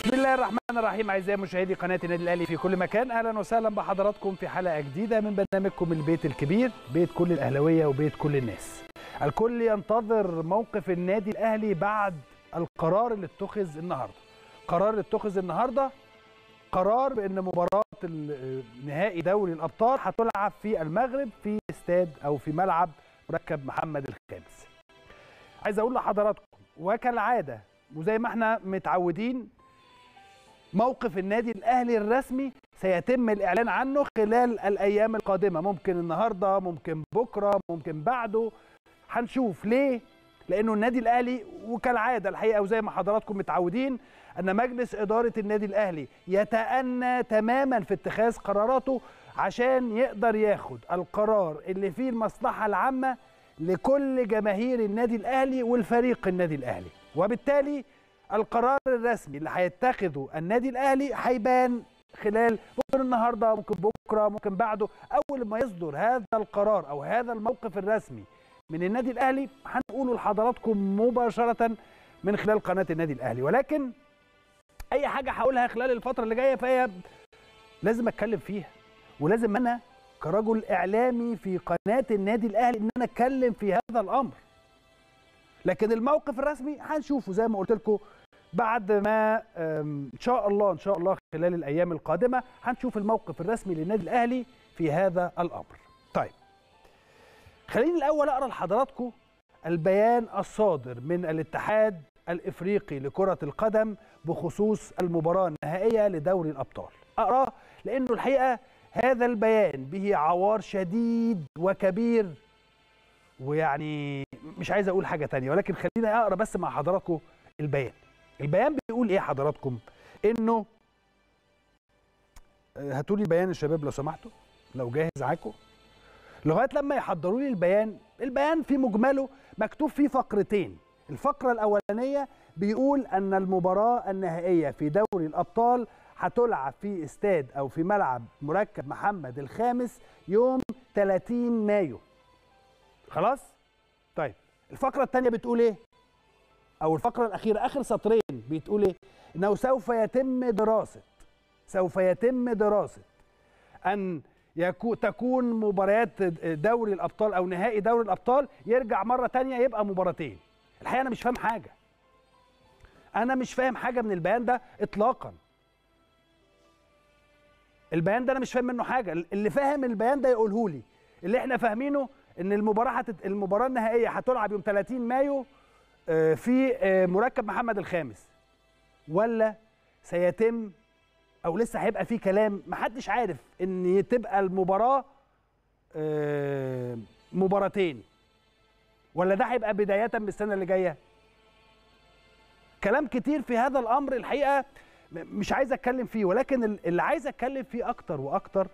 بسم الله الرحمن الرحيم اعزائي مشاهدي قناه النادي الاهلي في كل مكان اهلا وسهلا بحضراتكم في حلقه جديده من برنامجكم البيت الكبير بيت كل الاهلاويه وبيت كل الناس الكل ينتظر موقف النادي الاهلي بعد القرار اللي اتخذ النهارده قرار اللي اتخذ النهارده قرار بان مباراه نهائي دوري الابطال هتلعب في المغرب في استاد او في ملعب مركب محمد الخامس عايز اقول لحضراتكم وكالعاده وزي ما احنا متعودين موقف النادي الاهلي الرسمي سيتم الاعلان عنه خلال الايام القادمه ممكن النهارده ممكن بكره ممكن بعده هنشوف ليه لانه النادي الاهلي وكالعاده الحقيقه وزي ما حضراتكم متعودين ان مجلس اداره النادي الاهلي يتأنى تماما في اتخاذ قراراته عشان يقدر ياخد القرار اللي فيه المصلحه العامه لكل جماهير النادي الاهلي والفريق النادي الاهلي وبالتالي القرار الرسمي اللي هيتخذه النادي الاهلي هيبان خلال ممكن النهارده ممكن بكره ممكن بعده اول ما يصدر هذا القرار او هذا الموقف الرسمي من النادي الاهلي هنقوله لحضراتكم مباشره من خلال قناه النادي الاهلي ولكن اي حاجه هقولها خلال الفتره اللي جايه فهي لازم اتكلم فيها ولازم انا كرجل اعلامي في قناه النادي الاهلي ان انا اتكلم في هذا الامر لكن الموقف الرسمي هنشوفه زي ما قلت لكم بعد ما ان شاء الله ان شاء الله خلال الايام القادمه هنشوف الموقف الرسمي للنادي الاهلي في هذا الامر. طيب خليني الاول اقرا لحضراتكم البيان الصادر من الاتحاد الافريقي لكره القدم بخصوص المباراه النهائيه لدوري الابطال. اقراه لانه الحقيقه هذا البيان به عوار شديد وكبير ويعني مش عايز اقول حاجه تانية ولكن خليني اقرا بس مع حضراتكم البيان. البيان بيقول ايه حضراتكم؟ انه هاتوا لي بيان الشباب لو سمحتوا لو جاهز معاكم لغايه لما يحضروا لي البيان البيان في مجمله مكتوب فيه فقرتين الفقره الاولانيه بيقول ان المباراه النهائيه في دوري الابطال هتلعب في استاد او في ملعب مركب محمد الخامس يوم 30 مايو خلاص طيب الفقره الثانيه بتقول ايه او الفقره الاخيره اخر سطرين بتقول ايه انه سوف يتم دراسه سوف يتم دراسه ان يكو تكون مباريات دوري الابطال او نهائي دوري الابطال يرجع مره تانية يبقى مباراتين الحقيقه انا مش فاهم حاجه انا مش فاهم حاجه من البيان ده اطلاقا البيان ده انا مش فاهم منه حاجه اللي فاهم البيان ده يقوله لي اللي احنا فاهمينه ان المباراه هتت... المباراه النهائيه هتلعب يوم 30 مايو في مركب محمد الخامس ولا سيتم او لسه هيبقى في كلام محدش عارف ان تبقى المباراه مباراتين ولا ده هيبقى بدايه من السنه اللي جايه كلام كتير في هذا الامر الحقيقه مش عايز اتكلم فيه ولكن اللي عايز اتكلم فيه اكتر واكتر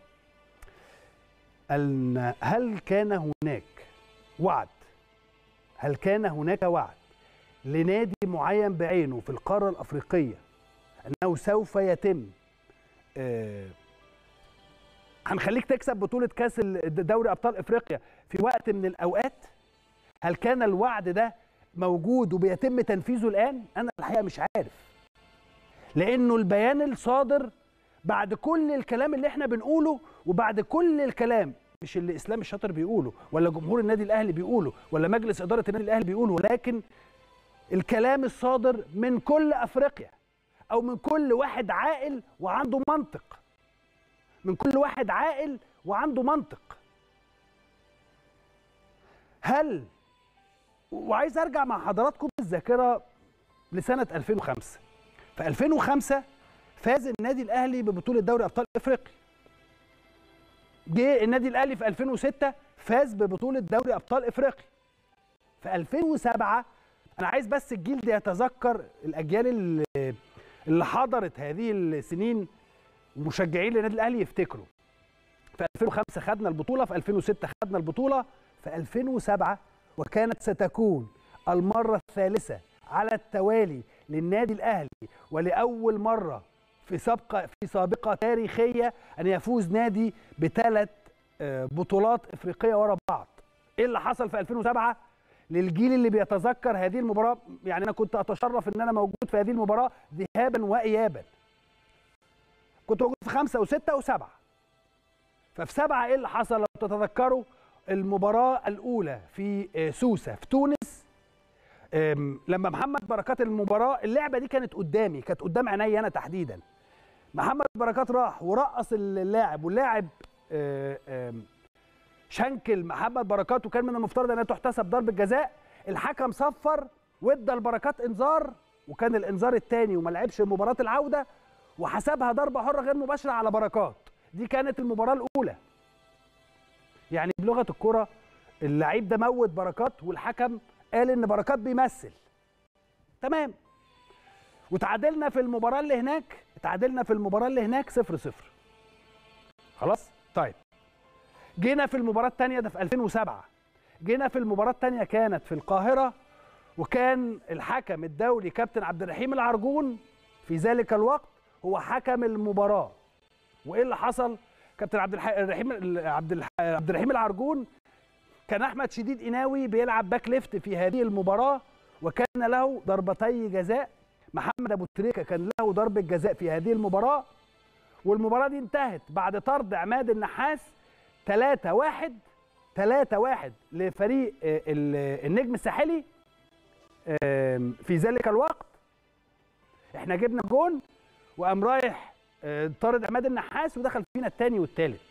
ان هل كان هناك وعد هل كان هناك وعد لنادي معين بعينه في القاره الافريقيه انه سوف يتم آه هنخليك تكسب بطوله كاس دوري ابطال افريقيا في وقت من الاوقات هل كان الوعد ده موجود وبيتم تنفيذه الان انا الحقيقه مش عارف لانه البيان الصادر بعد كل الكلام اللي احنا بنقوله وبعد كل الكلام مش اللي اسلام الشاطر بيقوله ولا جمهور النادي الاهلي بيقوله ولا مجلس اداره النادي الاهلي بيقوله ولكن الكلام الصادر من كل افريقيا او من كل واحد عاقل وعنده منطق من كل واحد عاقل وعنده منطق هل وعايز ارجع مع حضراتكم بالذاكره لسنه 2005 في 2005 فاز النادي الاهلي ببطوله دوري ابطال افريقيا جه النادي الاهلي في 2006 فاز ببطوله دوري ابطال افريقيا في 2007 انا عايز بس الجيل ده يتذكر الاجيال اللي, اللي حضرت هذه السنين ومشجعين للنادي الاهلي يفتكروا في 2005 خدنا البطوله في 2006 خدنا البطوله في 2007 وكانت ستكون المره الثالثه على التوالي للنادي الاهلي ولاول مره في سابقه في سابقه تاريخيه ان يفوز نادي بثلاث بطولات افريقيه ورا بعض ايه اللي حصل في 2007 للجيل اللي بيتذكر هذه المباراه يعني انا كنت اتشرف ان انا موجود في هذه المباراه ذهابا وايابا كنت موجود في خمسه وسته وسبعه ففي سبعه ايه اللي حصل لو تتذكروا المباراه الاولى في سوسه في تونس لما محمد بركات المباراه اللعبه دي كانت قدامي كانت قدام عيني انا تحديدا محمد بركات راح ورقص اللاعب واللاعب شنكل محمد بركات وكان من المفترض انها تحتسب ضربه جزاء الحكم صفر وادى البركات انذار وكان الانذار الثاني وما لعبش مباراه العوده وحسبها ضربه حره غير مباشره على بركات دي كانت المباراه الاولى يعني بلغه الكره اللعيب ده موت بركات والحكم قال ان بركات بيمثل تمام وتعادلنا في المباراه اللي هناك تعادلنا في المباراه اللي هناك 0 0 خلاص طيب جينا في المباراه الثانيه ده في 2007 جينا في المباراه الثانيه كانت في القاهره وكان الحكم الدولي كابتن عبد الرحيم العرجون في ذلك الوقت هو حكم المباراه وايه اللي حصل كابتن عبد الرحيم عبد عبد الرحيم العرجون كان احمد شديد قناوي بيلعب باك ليفت في هذه المباراه وكان له ضربتي جزاء محمد ابو تريكه كان له ضربه جزاء في هذه المباراه والمباراه دي انتهت بعد طرد عماد النحاس 3 1 3 1 لفريق النجم الساحلي في ذلك الوقت احنا جبنا جون وقام رايح طارد عماد النحاس ودخل فينا الثاني والثالث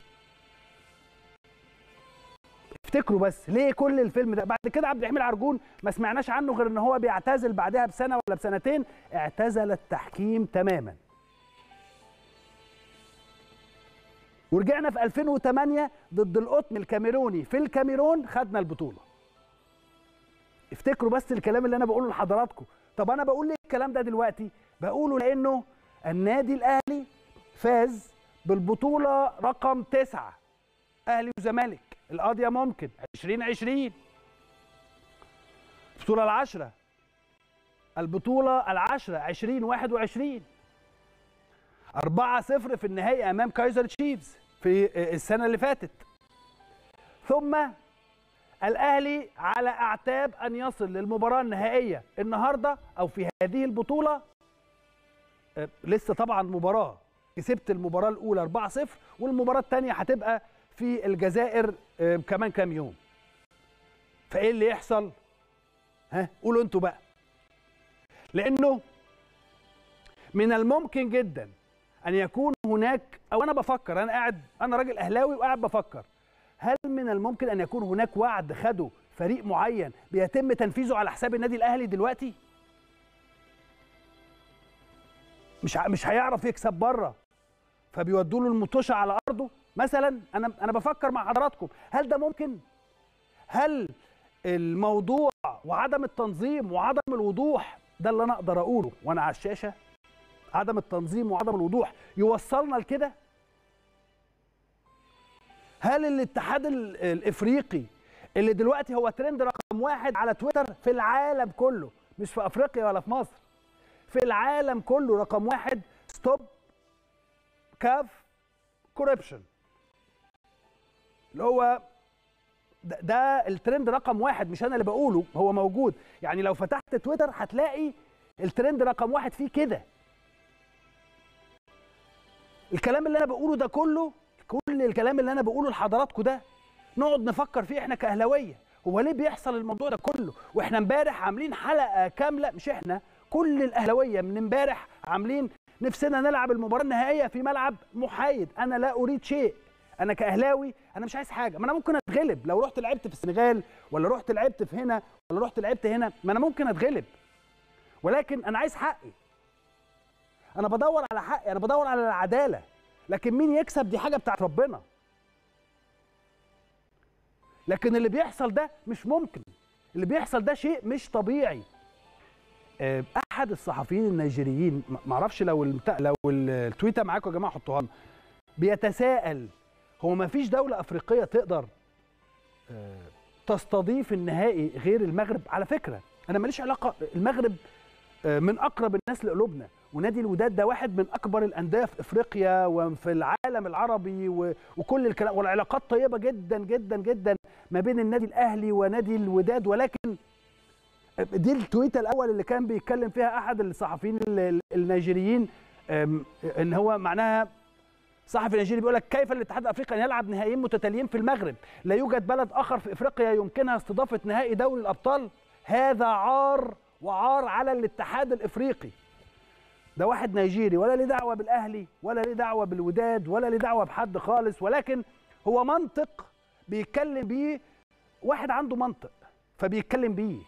افتكروا بس ليه كل الفيلم ده بعد كده عبد الرحيم العرجون ما سمعناش عنه غير ان هو بيعتزل بعدها بسنه ولا بسنتين اعتزل التحكيم تماما ورجعنا في 2008 ضد القطن الكاميروني في الكاميرون خدنا البطوله افتكروا بس الكلام اللي انا بقوله لحضراتكم طب انا بقول ليه الكلام ده دلوقتي بقوله لانه النادي الاهلي فاز بالبطوله رقم تسعة اهلي وزمالك القضيه ممكن 2020 البطوله العشره البطوله العشره 2021 4 0 في النهائي امام كايزر تشيفز في السنه اللي فاتت ثم الاهلي على اعتاب ان يصل للمباراه النهائيه النهارده او في هذه البطوله لسه طبعا مباراه كسبت المباراه الاولى 4 0 والمباراه الثانيه هتبقى في الجزائر كمان كام يوم فايه اللي يحصل ها قولوا انتوا بقى لانه من الممكن جدا ان يكون هناك او انا بفكر انا قاعد انا راجل اهلاوي وقاعد بفكر هل من الممكن ان يكون هناك وعد خده فريق معين بيتم تنفيذه على حساب النادي الاهلي دلوقتي مش مش هيعرف يكسب بره فبيودوا له المطوشه على ارضه مثلا انا انا بفكر مع حضراتكم هل ده ممكن هل الموضوع وعدم التنظيم وعدم الوضوح ده اللي انا اقدر اقوله وانا على الشاشه عدم التنظيم وعدم الوضوح يوصلنا لكده هل الاتحاد الافريقي اللي دلوقتي هو ترند رقم واحد على تويتر في العالم كله مش في افريقيا ولا في مصر في العالم كله رقم واحد ستوب كاف كوربشن اللي هو ده, ده الترند رقم واحد مش انا اللي بقوله هو موجود يعني لو فتحت تويتر هتلاقي الترند رقم واحد فيه كده الكلام اللي انا بقوله ده كله كل الكلام اللي انا بقوله لحضراتكم ده نقعد نفكر فيه احنا كاهلاويه هو ليه بيحصل الموضوع ده كله واحنا امبارح عاملين حلقه كامله مش احنا كل الاهلاويه من امبارح عاملين نفسنا نلعب المباراه النهائيه في ملعب محايد انا لا اريد شيء انا كاهلاوي انا مش عايز حاجه ما انا ممكن اتغلب لو رحت لعبت في السنغال ولا رحت لعبت في هنا ولا رحت لعبت هنا ما انا ممكن اتغلب ولكن انا عايز حقي انا بدور على حقي انا بدور على العداله لكن مين يكسب دي حاجه بتاعت ربنا لكن اللي بيحصل ده مش ممكن اللي بيحصل ده شيء مش طبيعي احد الصحفيين النيجيريين معرفش لو المت... لو التويته معاكم يا جماعه حطوها لنا بيتساءل هو ما فيش دوله افريقيه تقدر تستضيف النهائي غير المغرب على فكره انا ماليش علاقه المغرب من اقرب الناس لقلوبنا ونادي الوداد ده واحد من اكبر الانديه في افريقيا وفي العالم العربي وكل الكلام والعلاقات طيبه جدا جدا جدا ما بين النادي الاهلي ونادي الوداد ولكن دي التويته الاول اللي كان بيتكلم فيها احد الصحفيين النيجيريين ان هو معناها صحفي نيجيري بيقول لك كيف الاتحاد الافريقي ان يلعب نهائيين متتاليين في المغرب لا يوجد بلد اخر في افريقيا يمكنها استضافه نهائي دوري الابطال هذا عار وعار على الاتحاد الافريقي ده واحد نيجيري ولا ليه دعوه بالاهلي ولا ليه دعوه بالوداد ولا ليه دعوه بحد خالص ولكن هو منطق بيتكلم بيه واحد عنده منطق فبيتكلم بيه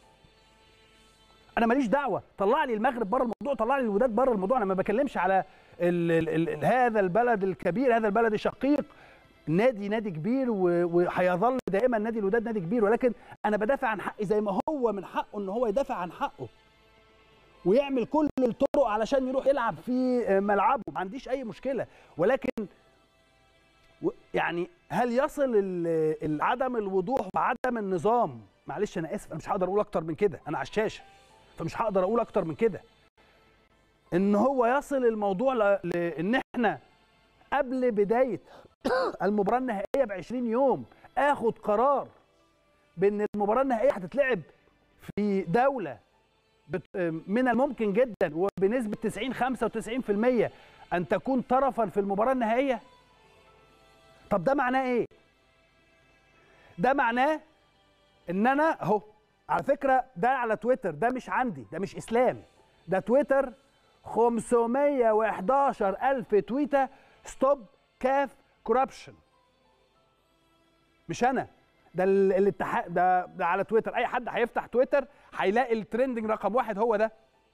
انا ماليش دعوه طلع لي المغرب بره الموضوع طلع لي الوداد بره الموضوع انا ما بكلمش على ال ال ال هذا البلد الكبير هذا البلد الشقيق نادي نادي كبير وهيظل دائما نادي الوداد نادي كبير ولكن انا بدافع عن حقي زي ما هو من حقه ان هو يدافع عن حقه ويعمل كل الطرق علشان يروح يلعب في ملعبه ما عنديش اي مشكله ولكن يعني هل يصل عدم الوضوح وعدم النظام معلش انا اسف انا مش هقدر اقول اكتر من كده انا على الشاشه فمش هقدر اقول اكتر من كده ان هو يصل الموضوع لان احنا قبل بدايه المباراه النهائيه ب 20 يوم اخد قرار بان المباراه النهائيه هتتلعب في دوله من الممكن جدا وبنسبه 90 95% ان تكون طرفا في المباراه النهائيه طب ده معناه ايه ده معناه ان انا اهو على فكره ده على تويتر ده مش عندي ده مش اسلام ده تويتر 511 ألف تويتة ستوب كاف كوربشن مش أنا ده الاتحاد ده, ده على تويتر أي حد هيفتح تويتر هيلاقي الترندنج رقم واحد هو ده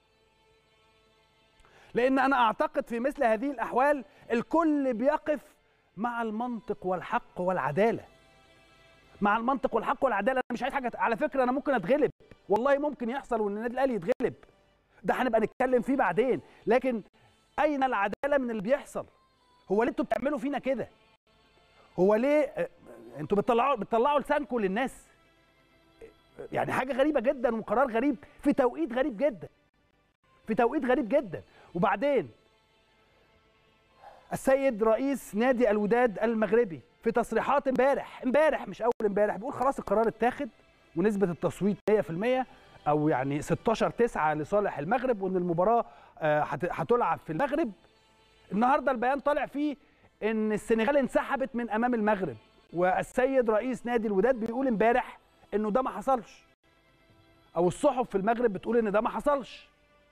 لأن أنا أعتقد في مثل هذه الأحوال الكل بيقف مع المنطق والحق والعدالة مع المنطق والحق والعدالة أنا مش عايز حاجة على فكرة أنا ممكن أتغلب والله ممكن يحصل وإن النادي الأهلي يتغلب ده هنبقى نتكلم فيه بعدين لكن اين العداله من اللي بيحصل هو ليه انتوا بتعملوا فينا كده هو ليه انتوا بتطلعوا بتطلعوا لسانكم للناس يعني حاجه غريبه جدا وقرار غريب في توقيت غريب جدا في توقيت غريب جدا وبعدين السيد رئيس نادي الوداد المغربي في تصريحات امبارح امبارح مش اول امبارح بيقول خلاص القرار اتاخد ونسبه التصويت 100% او يعني 16 9 لصالح المغرب وان المباراه هتلعب في المغرب النهارده البيان طالع فيه ان السنغال انسحبت من امام المغرب والسيد رئيس نادي الوداد بيقول امبارح انه ده ما حصلش او الصحف في المغرب بتقول ان ده ما حصلش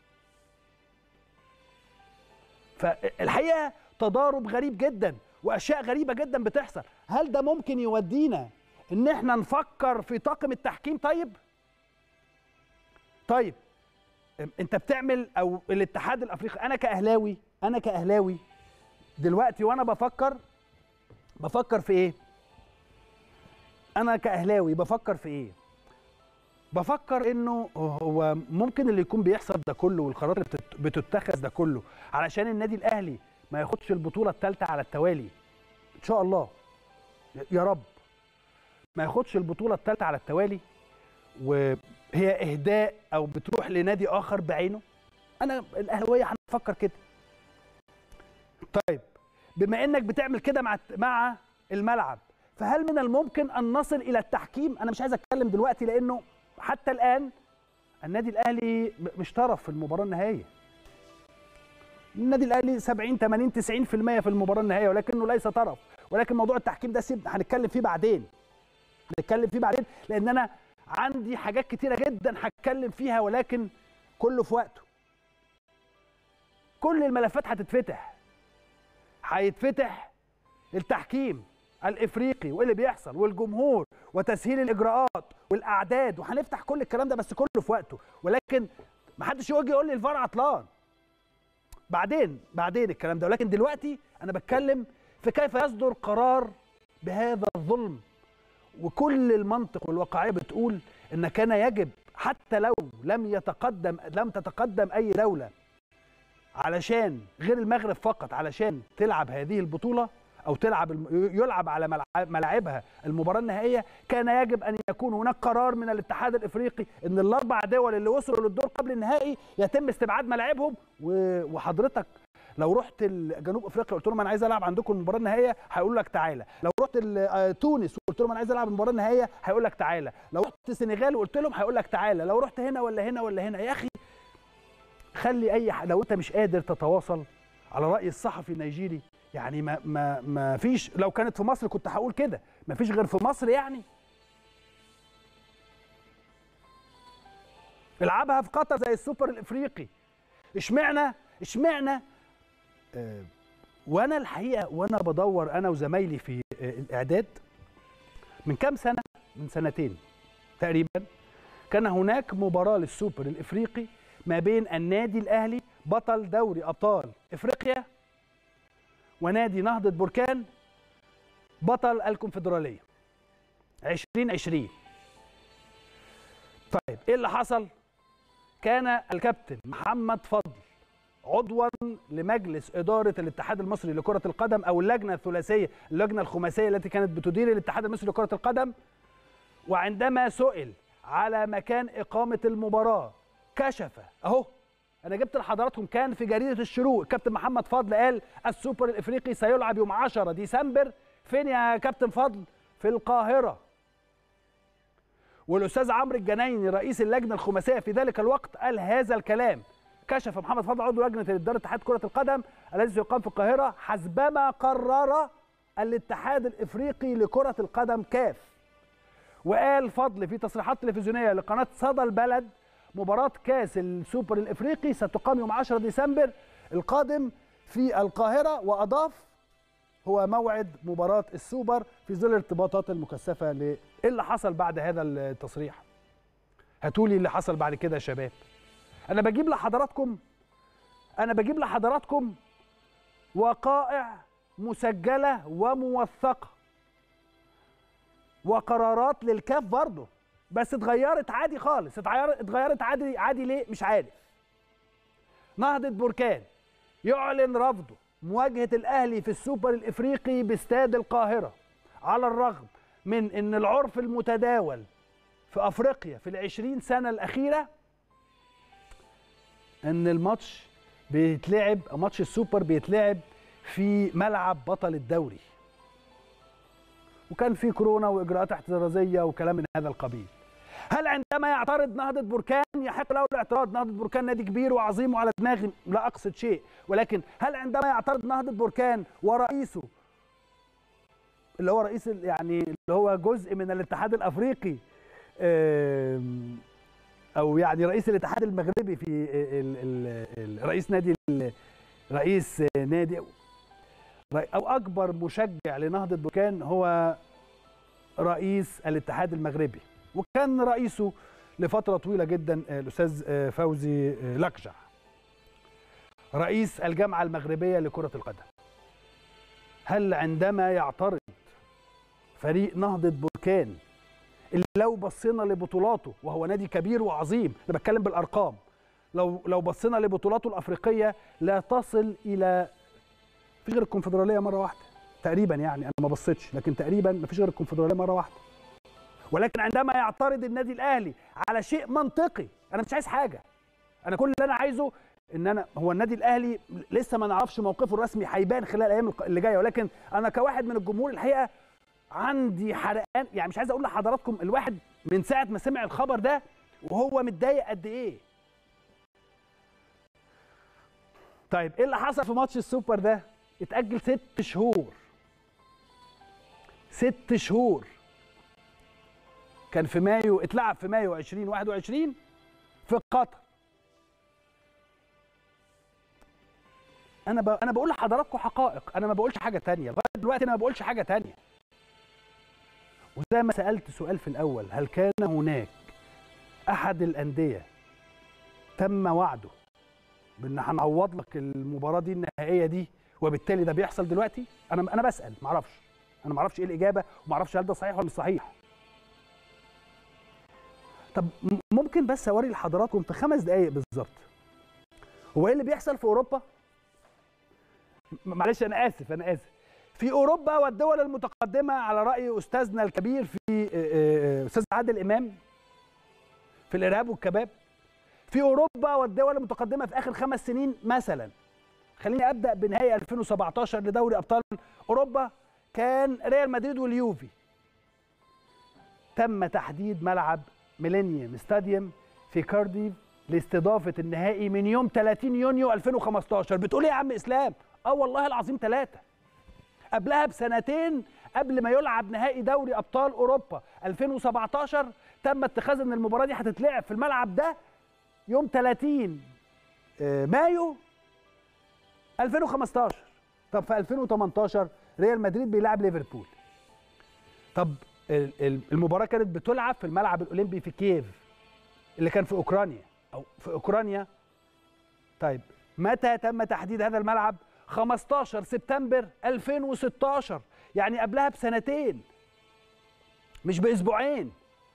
فالحقيقه تضارب غريب جدا واشياء غريبه جدا بتحصل هل ده ممكن يودينا ان احنا نفكر في طاقم التحكيم طيب طيب انت بتعمل او الاتحاد الافريقي انا كاهلاوي انا كاهلاوي دلوقتي وانا بفكر بفكر في ايه انا كاهلاوي بفكر في ايه بفكر انه هو ممكن اللي يكون بيحصل ده كله والقرارات اللي بتتخذ ده كله علشان النادي الاهلي ما ياخدش البطوله الثالثه على التوالي ان شاء الله يا رب ما ياخدش البطوله الثالثه على التوالي وهي اهداء او بتروح لنادي اخر بعينه انا الاهلاويه هنفكر كده طيب بما انك بتعمل كده مع مع الملعب فهل من الممكن ان نصل الى التحكيم انا مش عايز اتكلم دلوقتي لانه حتى الان النادي الاهلي مش طرف في المباراه النهائيه النادي الاهلي 70 80 90% في المباراه النهائيه ولكنه ليس طرف ولكن موضوع التحكيم ده سيب هنتكلم فيه بعدين هنتكلم فيه بعدين لان انا عندي حاجات كتيره جدا هتكلم فيها ولكن كله في وقته كل الملفات هتتفتح هيتفتح التحكيم الافريقي وايه اللي بيحصل والجمهور وتسهيل الاجراءات والاعداد وهنفتح كل الكلام ده بس كله في وقته ولكن ما حدش يجي يقول لي الفار عطلان بعدين بعدين الكلام ده ولكن دلوقتي انا بتكلم في كيف يصدر قرار بهذا الظلم وكل المنطق والواقعيه بتقول ان كان يجب حتى لو لم يتقدم لم تتقدم اي دوله علشان غير المغرب فقط علشان تلعب هذه البطوله او تلعب يلعب على ملاعبها المباراه النهائيه كان يجب ان يكون هناك قرار من الاتحاد الافريقي ان الاربع دول اللي وصلوا للدور قبل النهائي يتم استبعاد ملاعبهم وحضرتك لو رحت ال- جنوب افريقيا قلت لهم انا عايز العب عندكم المباراه النهائيه هيقول لك تعالى لو رحت ال- آه، تونس وقلت لهم انا عايز العب المباراه النهائيه هيقول لك تعالى لو رحت السنغال وقلت لهم هيقول لك تعالى لو رحت هنا ولا هنا ولا هنا يا اخي خلي اي ح... لو انت مش قادر تتواصل على راي الصحفي النيجيري يعني ما ما ما فيش لو كانت في مصر كنت هقول كده ما فيش غير في مصر يعني العبها في قطر زي السوبر الافريقي اشمعنى اشمعنى آه وانا الحقيقه وانا بدور انا وزمايلي في آه الاعداد من كام سنه من سنتين تقريبا كان هناك مباراه للسوبر الافريقي ما بين النادي الاهلي بطل دوري ابطال افريقيا ونادي نهضه بركان بطل الكونفدراليه 2020 طيب ايه اللي حصل كان الكابتن محمد فضل عضوا لمجلس إدارة الاتحاد المصري لكرة القدم أو اللجنة الثلاثية اللجنة الخماسية التي كانت بتدير الاتحاد المصري لكرة القدم وعندما سئل على مكان إقامة المباراة كشف أهو أنا جبت لحضراتكم كان في جريدة الشروق الكابتن محمد فضل قال السوبر الإفريقي سيلعب يوم 10 ديسمبر فين يا كابتن فضل؟ في القاهرة والاستاذ عمرو الجنايني رئيس اللجنه الخماسيه في ذلك الوقت قال هذا الكلام كشف محمد فضل عضو لجنه اداره اتحاد كره القدم الذي سيقام في القاهره حسبما قرر الاتحاد الافريقي لكره القدم كاف وقال فضل في تصريحات تلفزيونيه لقناه صدى البلد مباراه كاس السوبر الافريقي ستقام يوم 10 ديسمبر القادم في القاهره واضاف هو موعد مباراة السوبر في ظل الارتباطات المكثفة ل ايه اللي حصل بعد هذا التصريح؟ هاتولي اللي حصل بعد كده يا شباب. أنا بجيب لحضراتكم أنا بجيب لحضراتكم وقائع مسجلة وموثقة وقرارات للكاف برضه بس اتغيرت عادي خالص اتغيرت اتغيرت عادي عادي ليه مش عارف نهضة بركان يعلن رفضه مواجهة الأهلي في السوبر الإفريقي باستاد القاهرة على الرغم من أن العرف المتداول في أفريقيا في العشرين سنة الأخيرة أن الماتش بيتلعب ماتش السوبر بيتلعب في ملعب بطل الدوري وكان في كورونا وإجراءات احترازية وكلام من هذا القبيل هل عندما يعترض نهضة بركان يحق له الاعتراض نهضة بركان نادي كبير وعظيم وعلى دماغي لا أقصد شيء ولكن هل عندما يعترض نهضة بركان ورئيسه اللي هو رئيس ال- يعني اللي هو جزء من الاتحاد الأفريقي آم، أو يعني رئيس الاتحاد المغربي في ال- ال- ال- رئيس نادي ال- رئيس نادي أو أكبر مشجع لنهضة بركان هو رئيس الاتحاد المغربي وكان رئيسه لفترة طويلة جدا آه، الأستاذ آه، فوزي آه، لقجع رئيس الجامعة المغربية لكرة القدم هل عندما يعترض فريق نهضة بركان اللي لو بصينا لبطولاته وهو نادي كبير وعظيم انا بتكلم بالارقام لو لو بصينا لبطولاته الافريقيه لا تصل الى في غير الكونفدراليه مره واحده تقريبا يعني انا ما بصيتش لكن تقريبا ما فيش غير الكونفدراليه مره واحده ولكن عندما يعترض النادي الاهلي على شيء منطقي انا مش عايز حاجه انا كل اللي انا عايزه ان انا هو النادي الاهلي لسه ما نعرفش موقفه الرسمي هيبان خلال الايام اللي جايه ولكن انا كواحد من الجمهور الحقيقه عندي حرقان يعني مش عايز اقول لحضراتكم الواحد من ساعه ما سمع الخبر ده وهو متضايق قد ايه طيب ايه اللي حصل في ماتش السوبر ده اتاجل ست شهور ست شهور كان في مايو اتلعب في مايو 2021 في قطر انا ب... انا بقول لحضراتكم حقائق انا ما بقولش حاجه تانية لغايه دلوقتي انا ما بقولش حاجه تانية وزي ما سالت سؤال في الاول هل كان هناك احد الانديه تم وعده بان هنعوض لك المباراه دي النهائيه دي وبالتالي ده بيحصل دلوقتي انا انا بسال ما اعرفش انا ما اعرفش ايه الاجابه وما اعرفش هل ده صحيح ولا مش صحيح طب م- ممكن بس اوري لحضراتكم في خمس دقائق بالظبط هو ايه اللي بيحصل في اوروبا م- معلش انا اسف انا اسف في اوروبا والدول المتقدمه على راي استاذنا الكبير في آه، آه، استاذ عادل امام في الارهاب والكباب في اوروبا والدول المتقدمه في اخر خمس سنين مثلا خليني ابدا بنهائي 2017 لدوري ابطال اوروبا كان ريال مدريد واليوفي تم تحديد ملعب ميلينيوم ستاديوم في كارديف لاستضافه النهائي من يوم 30 يونيو 2015 بتقول ايه يا عم اسلام اه والله العظيم ثلاثه قبلها بسنتين قبل ما يلعب نهائي دوري ابطال اوروبا 2017 تم اتخاذ ان المباراه دي هتتلعب في الملعب ده يوم 30 مايو 2015 طب في 2018 ريال مدريد بيلعب ليفربول طب المباراه كانت بتلعب في الملعب الاولمبي في كييف اللي كان في اوكرانيا او في اوكرانيا طيب متى تم تحديد هذا الملعب 15 سبتمبر 2016 يعني قبلها بسنتين مش باسبوعين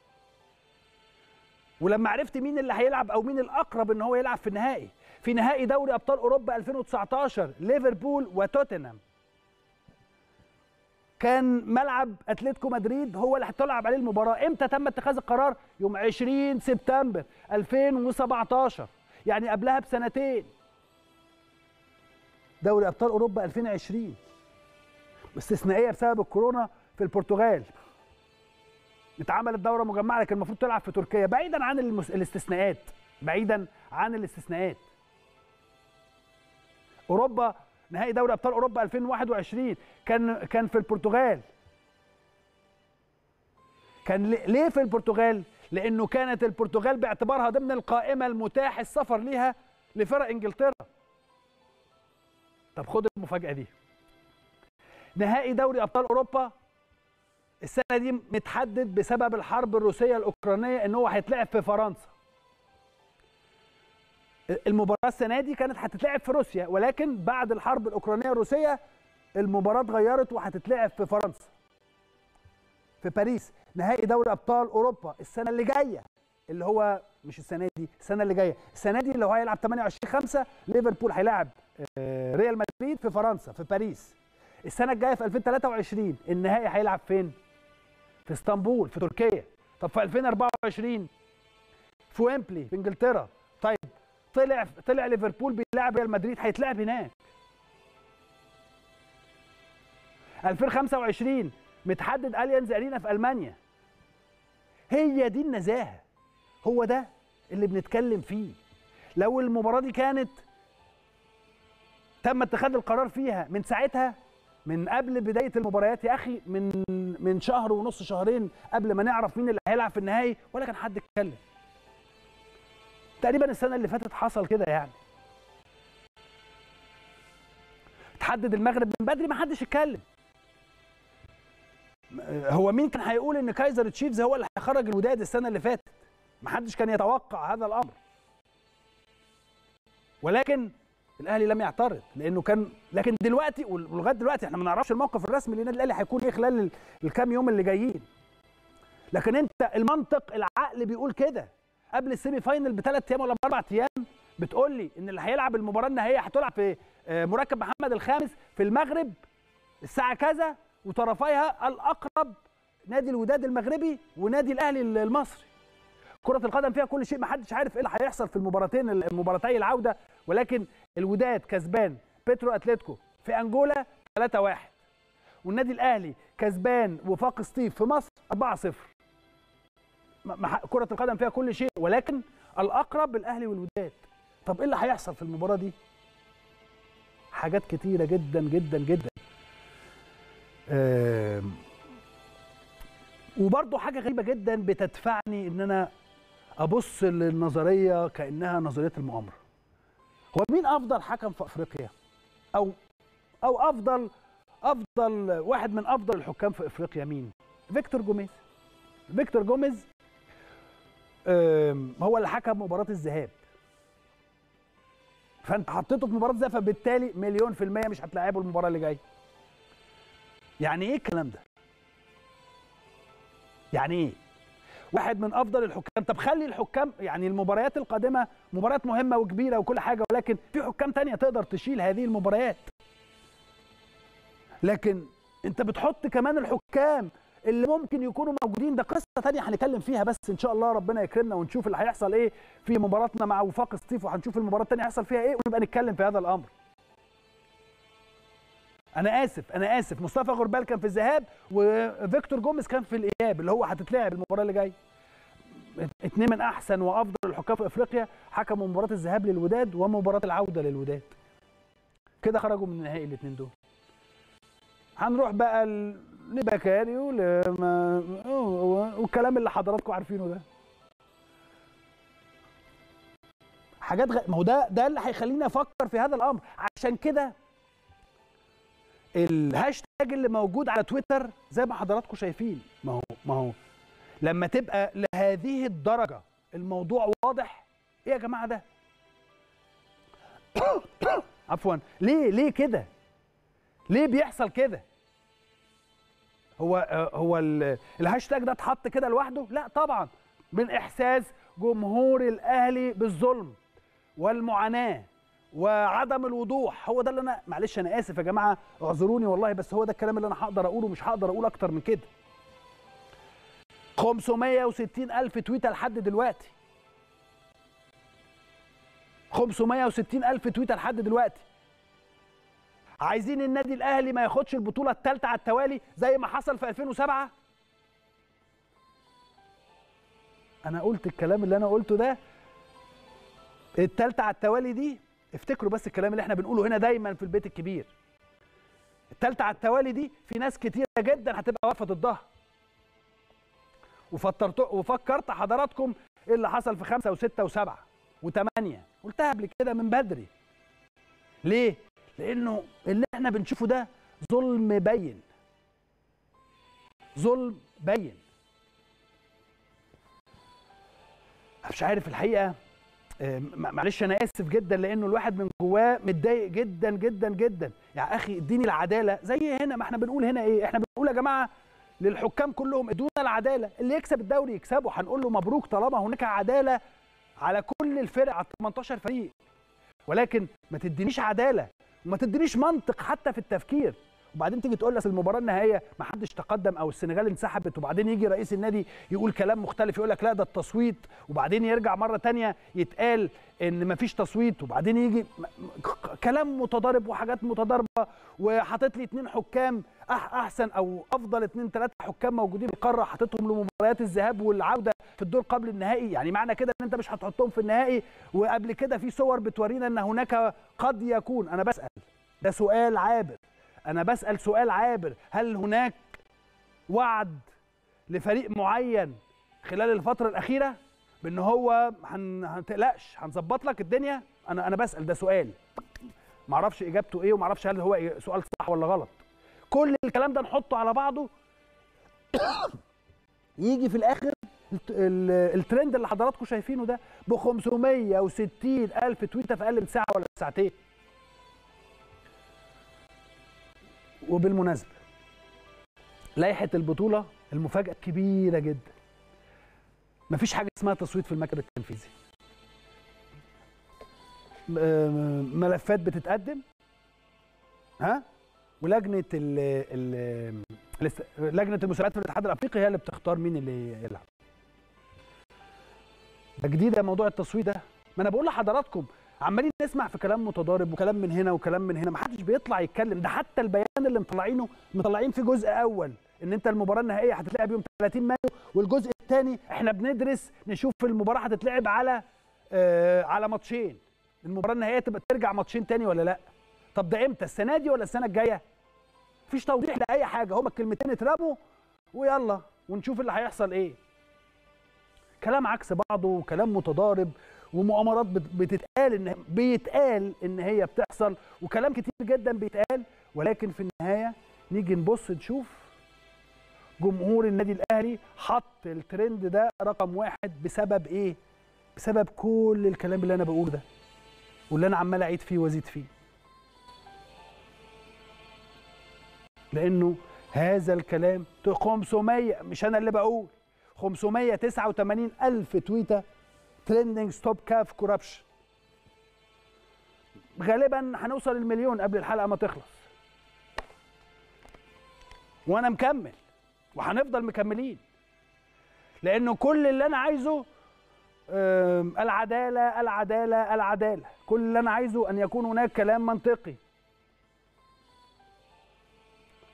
ولما عرفت مين اللي هيلعب او مين الاقرب ان هو يلعب في النهائي في نهائي دوري ابطال اوروبا 2019 ليفربول وتوتنهام كان ملعب اتلتيكو مدريد هو اللي هتلعب عليه المباراه امتى تم اتخاذ القرار يوم 20 سبتمبر 2017 يعني قبلها بسنتين دوري ابطال اوروبا 2020 استثنائيه بسبب الكورونا في البرتغال اتعملت دوره مجمعه لكن المفروض تلعب في تركيا بعيدا عن المس... الاستثناءات بعيدا عن الاستثناءات اوروبا نهائي دوري ابطال اوروبا 2021 كان كان في البرتغال كان ليه في البرتغال لانه كانت البرتغال باعتبارها ضمن القائمه المتاح السفر ليها لفرق انجلترا طب خد المفاجاه دي نهائي دوري ابطال اوروبا السنه دي متحدد بسبب الحرب الروسيه الاوكرانيه ان هو هيتلعب في فرنسا المباراه السنه دي كانت هتتلعب في روسيا ولكن بعد الحرب الاوكرانيه الروسيه المباراه اتغيرت وهتتلعب في فرنسا في باريس نهائي دوري ابطال اوروبا السنه اللي جايه اللي هو مش السنه دي السنه اللي جايه السنه دي اللي هو هيلعب 28 5 ليفربول هيلاعب ريال مدريد في فرنسا في باريس السنه الجايه في 2023 النهائي هيلعب فين في اسطنبول في تركيا طب في 2024 في ويمبلي في انجلترا طيب طلع طلع ليفربول بيلعب ريال مدريد هيتلعب هناك 2025 متحدد اليانز ارينا في المانيا هي دي النزاهه هو ده اللي بنتكلم فيه لو المباراه دي كانت تم اتخاذ القرار فيها من ساعتها من قبل بدايه المباريات يا اخي من من شهر ونص شهرين قبل ما نعرف مين اللي هيلعب في النهائي ولا كان حد اتكلم تقريبا السنه اللي فاتت حصل كده يعني تحدد المغرب من بدري ما حدش اتكلم هو مين كان هيقول ان كايزر تشيفز هو اللي هيخرج الوداد السنه اللي فاتت ما حدش كان يتوقع هذا الامر ولكن الاهلي لم يعترض لانه كان لكن دلوقتي ولغايه دلوقتي احنا ما نعرفش الموقف الرسمي للنادي الاهلي هيكون ايه خلال الكام يوم اللي جايين لكن انت المنطق العقل بيقول كده قبل السيمي فاينل بثلاث ايام ولا باربع ايام بتقول لي ان اللي هيلعب المباراه النهائيه هتلعب في مركب محمد الخامس في المغرب الساعه كذا وطرفيها الاقرب نادي الوداد المغربي ونادي الاهلي المصري كرة القدم فيها كل شيء ما حدش عارف ايه اللي هيحصل في المباراتين المباراتي العودة ولكن الوداد كسبان بيترو اتلتيكو في انجولا 3-1 والنادي الاهلي كسبان وفاق سطيف في مصر 4-0 كرة القدم فيها كل شيء ولكن الاقرب الاهلي والوداد طب ايه اللي هيحصل في المباراة دي؟ حاجات كتيرة جدا جدا جدا أه وبرضه حاجة غريبة جدا بتدفعني ان انا ابص للنظريه كانها نظريه المؤامره هو مين افضل حكم في افريقيا او او افضل افضل واحد من افضل الحكام في افريقيا مين فيكتور جوميز فيكتور جوميز هو اللي حكم مباراه الذهاب فانت حطيته في مباراه الذهاب فبالتالي مليون في الميه مش هتلاعبه المباراه اللي جايه يعني ايه الكلام ده يعني ايه واحد من افضل الحكام طب خلي الحكام يعني المباريات القادمه مباريات مهمه وكبيره وكل حاجه ولكن في حكام تانية تقدر تشيل هذه المباريات لكن انت بتحط كمان الحكام اللي ممكن يكونوا موجودين ده قصه تانية هنتكلم فيها بس ان شاء الله ربنا يكرمنا ونشوف اللي هيحصل ايه في مباراتنا مع وفاق سطيف وهنشوف المباراه الثانيه هيحصل فيها ايه ونبقى نتكلم في هذا الامر انا اسف انا اسف مصطفى غربال كان في الذهاب وفيكتور جوميز كان في الاياب اللي هو هتتلعب المباراه اللي جايه اتنين من احسن وافضل الحكام في افريقيا حكموا مباراه الذهاب للوداد ومباراه العوده للوداد كده خرجوا من النهائي الاثنين دول هنروح بقى لبكاري ولما والكلام اللي حضراتكم عارفينه ده حاجات غ... ما هو ده ده اللي هيخليني افكر في هذا الامر عشان كده الهاشتاج اللي موجود على تويتر زي ما حضراتكم شايفين ما هو ما هو لما تبقى لهذه الدرجه الموضوع واضح ايه يا جماعه ده عفوا ليه ليه كده ليه بيحصل كده هو هو الهاشتاج ده اتحط كده لوحده لا طبعا من احساس جمهور الاهلي بالظلم والمعاناه وعدم الوضوح هو ده اللي انا معلش انا اسف يا جماعه اعذروني والله بس هو ده الكلام اللي انا هقدر اقوله مش هقدر اقول اكتر من كده 560 الف تويته لحد دلوقتي 560 الف تويته لحد دلوقتي عايزين النادي الاهلي ما ياخدش البطوله الثالثه على التوالي زي ما حصل في 2007 انا قلت الكلام اللي انا قلته ده الثالثه على التوالي دي افتكروا بس الكلام اللي احنا بنقوله هنا دايما في البيت الكبير الثالثه على التوالي دي في ناس كتيره جدا هتبقى واقفه ضدها وفكرت وفكرت حضراتكم ايه اللي حصل في خمسه وسته وسبعه وثمانيه قلتها قبل كده من بدري ليه؟ لانه اللي احنا بنشوفه ده ظلم بين ظلم بين مش عارف الحقيقه معلش انا اسف جدا لانه الواحد من جواه متضايق جدا جدا جدا يا اخي اديني العداله زي هنا ما احنا بنقول هنا ايه احنا بنقول يا جماعه للحكام كلهم ادونا العداله اللي يكسب الدوري يكسبه هنقول له مبروك طالما هناك عداله على كل الفرق على 18 فريق ولكن ما تدينيش عداله وما تدينيش منطق حتى في التفكير وبعدين تيجي تقول لي المباراه النهائيه ما حدش تقدم او السنغال انسحبت وبعدين يجي رئيس النادي يقول كلام مختلف يقول لك لا ده التصويت وبعدين يرجع مره تانية يتقال ان ما فيش تصويت وبعدين يجي كلام متضارب وحاجات متضاربه وحاطط لي اثنين حكام احسن او افضل اثنين ثلاثه حكام موجودين في القاره حاططهم لمباريات الذهاب والعوده في الدور قبل النهائي يعني معنى كده ان انت مش هتحطهم في النهائي وقبل كده في صور بتورينا ان هناك قد يكون انا بسال ده سؤال عابر انا بسال سؤال عابر هل هناك وعد لفريق معين خلال الفتره الاخيره بان هو هن... تقلقش هنظبط لك الدنيا انا انا بسال ده سؤال ما اعرفش اجابته ايه وما اعرفش هل هو سؤال صح ولا غلط كل الكلام ده نحطه على بعضه يجي في الاخر الترند اللي حضراتكم شايفينه ده ب 560 الف تويته في اقل من ساعه ولا ساعتين وبالمناسبه لائحه البطوله المفاجاه كبيره جدا مفيش حاجه اسمها تصويت في المكتب التنفيذي ملفات بتتقدم ها ولجنه ال ال لجنه المسابقات في الاتحاد الافريقي هي اللي بتختار مين اللي يلعب ده جديد يا موضوع التصويت ده ما انا بقول لحضراتكم عمالين نسمع في كلام متضارب وكلام من هنا وكلام من هنا ما حدش بيطلع يتكلم ده حتى البيان اللي مطلعينه مطلعين في جزء اول ان انت المباراه النهائيه هتتلعب يوم 30 مايو والجزء الثاني احنا بندرس نشوف المباراه هتتلعب على آه على ماتشين المباراه النهائيه تبقى ترجع ماتشين تاني ولا لا طب ده امتى السنه دي ولا السنه الجايه مفيش توضيح لاي حاجه هما الكلمتين اترموا ويلا ونشوف اللي هيحصل ايه كلام عكس بعضه وكلام متضارب ومؤامرات بتتقال ان بيتقال ان هي بتحصل وكلام كتير جدا بيتقال ولكن في النهايه نيجي نبص نشوف جمهور النادي الاهلي حط الترند ده رقم واحد بسبب ايه؟ بسبب كل الكلام اللي انا بقوله ده واللي انا عمال اعيد فيه وازيد فيه. لانه هذا الكلام 500 مش انا اللي بقول 589 الف تويته ترندنج ستوب كاف كوربشن غالبا هنوصل المليون قبل الحلقه ما تخلص وانا مكمل وهنفضل مكملين لانه كل اللي انا عايزه العداله العداله العداله كل اللي انا عايزه ان يكون هناك كلام منطقي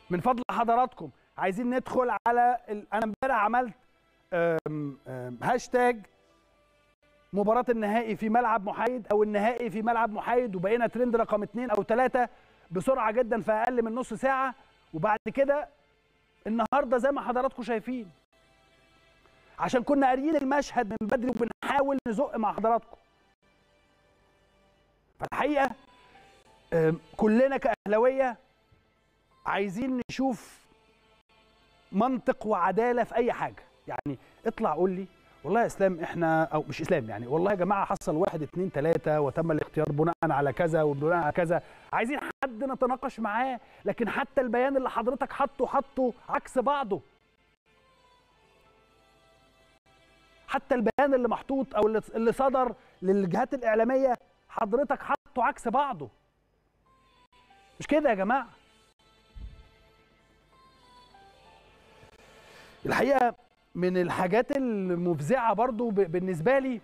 من فضل حضراتكم عايزين ندخل على ال... انا امبارح عملت أم... أم... هاشتاج مباراة النهائي في ملعب محايد او النهائي في ملعب محايد وبقينا ترند رقم اثنين او ثلاثة بسرعة جدا في اقل من نص ساعة وبعد كده النهارده زي ما حضراتكم شايفين عشان كنا قاريين المشهد من بدري وبنحاول نزق مع حضراتكم فالحقيقه كلنا كاهلاويه عايزين نشوف منطق وعداله في اي حاجه يعني اطلع قول لي والله يا اسلام احنا او مش اسلام يعني والله يا جماعه حصل واحد اتنين تلاته وتم الاختيار بناء على كذا وبناء على كذا عايزين حد نتناقش معاه لكن حتى البيان اللي حضرتك حطه حطه عكس بعضه حتى البيان اللي محطوط او اللي صدر للجهات الاعلاميه حضرتك حطه عكس بعضه مش كده يا جماعه الحقيقه من الحاجات المفزعه برضو بالنسبه لي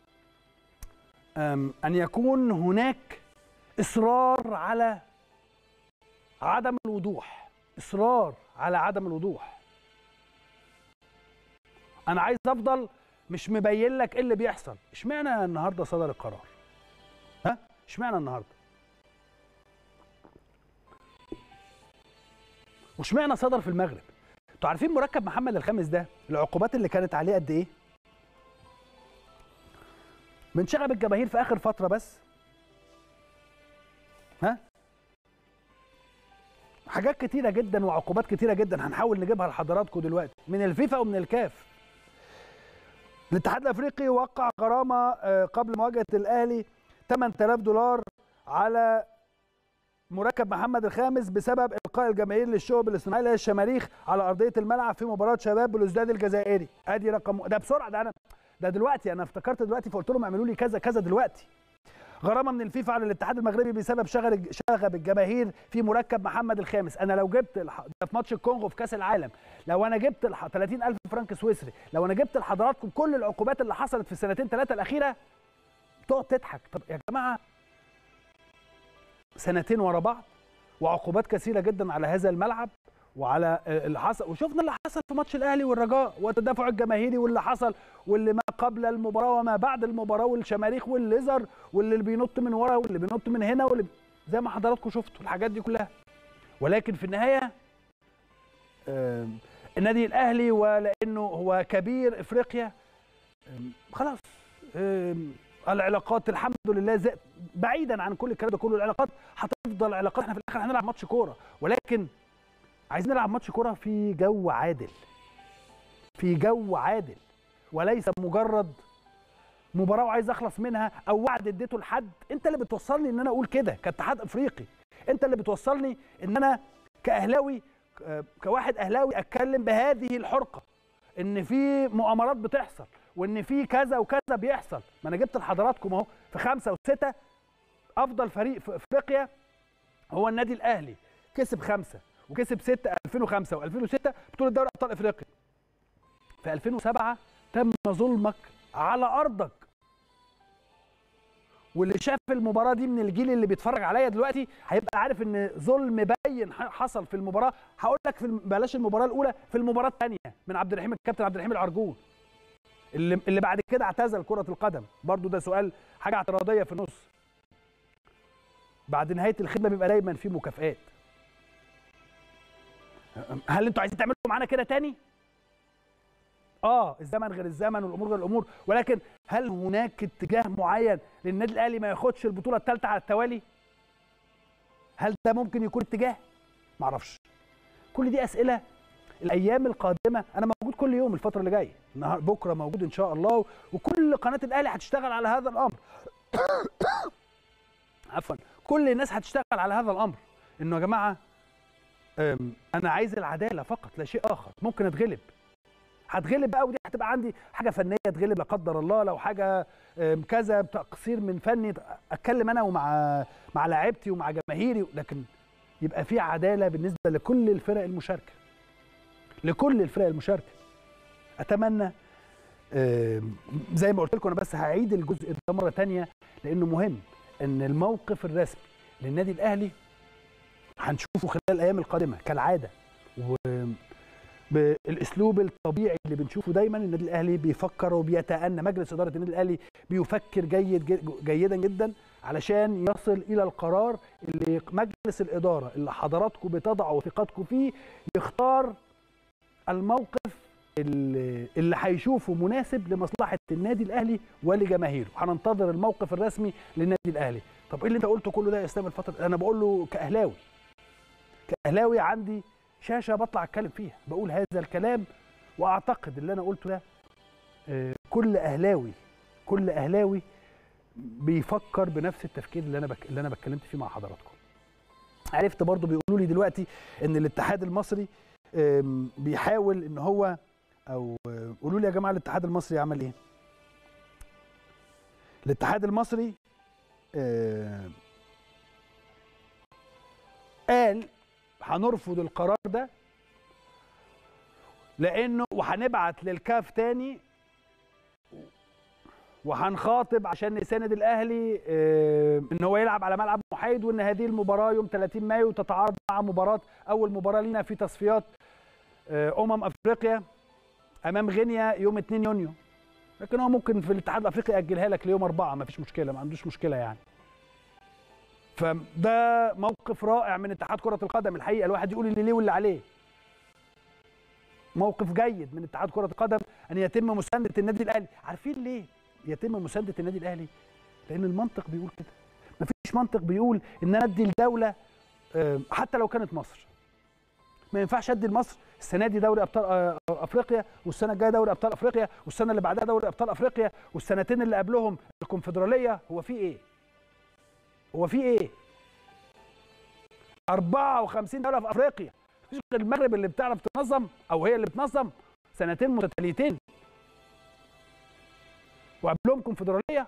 ان يكون هناك اصرار على عدم الوضوح اصرار على عدم الوضوح انا عايز افضل مش مبين لك ايه اللي بيحصل اشمعنى النهارده صدر القرار ها اشمعنى النهارده واشمعنى صدر في المغرب انتوا عارفين مركب محمد الخامس ده العقوبات اللي كانت عليه قد ايه من شغب الجماهير في اخر فتره بس ها حاجات كتيره جدا وعقوبات كتيره جدا هنحاول نجيبها لحضراتكم دلوقتي من الفيفا ومن الكاف الاتحاد الافريقي وقع غرامه قبل مواجهه الاهلي 8000 دولار على مركب محمد الخامس بسبب القاء الجماهير للشعب الاصطناعي للشماريخ على ارضيه الملعب في مباراه شباب بلوزداد الجزائري ادي رقم ده بسرعه ده انا ده دلوقتي انا افتكرت دلوقتي فقلت لهم اعملوا لي كذا كذا دلوقتي غرامه من الفيفا على الاتحاد المغربي بسبب شغل شغب الجماهير في مركب محمد الخامس انا لو جبت الح... ده في ماتش الكونغو في كاس العالم لو انا جبت الح... 30000 فرنك سويسري لو انا جبت لحضراتكم كل العقوبات اللي حصلت في السنتين ثلاثه الاخيره تقعد تضحك طب يا جماعه سنتين ورا بعض وعقوبات كثيره جدا على هذا الملعب وعلى اللي حصل وشفنا اللي حصل في ماتش الاهلي والرجاء والتدافع الجماهيري واللي حصل واللي ما قبل المباراه وما بعد المباراه والشماريخ والليزر واللي بينط من ورا واللي بينط من هنا واللي زي ما حضراتكم شفتوا الحاجات دي كلها ولكن في النهايه النادي الاهلي ولانه هو كبير افريقيا خلاص العلاقات الحمد لله زي بعيدا عن كل الكلام ده كله العلاقات هتفضل علاقات احنا في الاخر هنلعب ماتش كوره ولكن عايزين نلعب ماتش كوره في جو عادل في جو عادل وليس مجرد مباراه وعايز اخلص منها او وعد اديته لحد انت اللي بتوصلني ان انا اقول كده كاتحاد افريقي انت اللي بتوصلني ان انا كاهلاوي كواحد اهلاوي اتكلم بهذه الحرقه ان في مؤامرات بتحصل وان في كذا وكذا بيحصل ما انا جبت لحضراتكم اهو في خمسه وسته افضل فريق في افريقيا هو النادي الاهلي كسب خمسه وكسب سته 2005 و2006 بطوله دوري ابطال افريقيا في 2007 تم ظلمك على ارضك واللي شاف المباراه دي من الجيل اللي بيتفرج عليا دلوقتي هيبقى عارف ان ظلم باين حصل في المباراه هقول لك في بلاش المباراه الاولى في المباراه الثانيه من عبد الرحيم الكابتن عبد الرحيم العرجون اللي اللي بعد كده اعتزل كره القدم برضو ده سؤال حاجه اعتراضيه في النص بعد نهايه الخدمه بيبقى دايما في مكافئات هل انتوا عايزين تعملوا معانا كده تاني اه الزمن غير الزمن والامور غير الامور ولكن هل هناك اتجاه معين للنادي الاهلي ما ياخدش البطوله الثالثه على التوالي هل ده ممكن يكون اتجاه معرفش كل دي اسئله الايام القادمه انا موجود كل يوم الفتره اللي جايه النهار بكره موجود ان شاء الله وكل قناه الاهلي هتشتغل على هذا الامر عفوا كل الناس هتشتغل على هذا الامر انه يا جماعه انا عايز العداله فقط لا شيء اخر ممكن اتغلب هتغلب بقى ودي هتبقى عندي حاجه فنيه تغلب لا قدر الله لو حاجه كذا تقصير من فني اتكلم انا ومع مع لاعيبتي ومع جماهيري لكن يبقى في عداله بالنسبه لكل الفرق المشاركه لكل الفرق المشاركه اتمنى زي ما قلت لكم انا بس هعيد الجزء ده مره ثانيه لانه مهم ان الموقف الرسمي للنادي الاهلي هنشوفه خلال الايام القادمه كالعاده بالاسلوب الطبيعي اللي بنشوفه دايما النادي الاهلي بيفكر وبيتأنى مجلس اداره النادي الاهلي بيفكر جيد جيدا جدا علشان يصل الى القرار اللي مجلس الاداره اللي حضراتكم بتضعوا ثقتكم فيه يختار الموقف اللي, اللي هيشوفه مناسب لمصلحه النادي الاهلي ولجماهيره هننتظر الموقف الرسمي للنادي الاهلي طب ايه اللي انت قلته كله ده يا اسلام الفتره انا بقول له كاهلاوي كاهلاوي عندي شاشه بطلع اتكلم فيها بقول هذا الكلام واعتقد اللي انا قلته ده كل اهلاوي كل اهلاوي بيفكر بنفس التفكير اللي انا بك... اللي انا بتكلمت فيه مع حضراتكم عرفت برضو بيقولوا لي دلوقتي ان الاتحاد المصري بيحاول ان هو او قولوا لي يا جماعه الاتحاد المصري عمل ايه الاتحاد المصري قال هنرفض القرار ده لانه وهنبعت للكاف تاني وهنخاطب عشان نساند الاهلي ان هو يلعب على ملعب محايد وان هذه المباراه يوم 30 مايو تتعارض مع مباراه اول مباراه لينا في تصفيات امم افريقيا امام غينيا يوم 2 يونيو لكن هو ممكن في الاتحاد الافريقي ياجلها لك ليوم 4 ما فيش مشكله ما عندوش مشكله يعني فده موقف رائع من اتحاد كره القدم الحقيقه الواحد يقول اللي ليه واللي عليه موقف جيد من اتحاد كره القدم ان يتم مسانده النادي الاهلي عارفين ليه يتم مسانده النادي الاهلي لان المنطق بيقول كده مفيش منطق بيقول ان انا ادي الدوله حتى لو كانت مصر ما ينفعش ادي لمصر السنه دي دوري ابطال افريقيا والسنه الجايه دوري ابطال افريقيا والسنه اللي بعدها دوري ابطال افريقيا والسنتين اللي قبلهم الكونفدراليه هو في ايه هو في ايه 54 دوله في افريقيا مفيش غير المغرب اللي بتعرف تنظم او هي اللي بتنظم سنتين متتاليتين وقبلهم كونفدراليه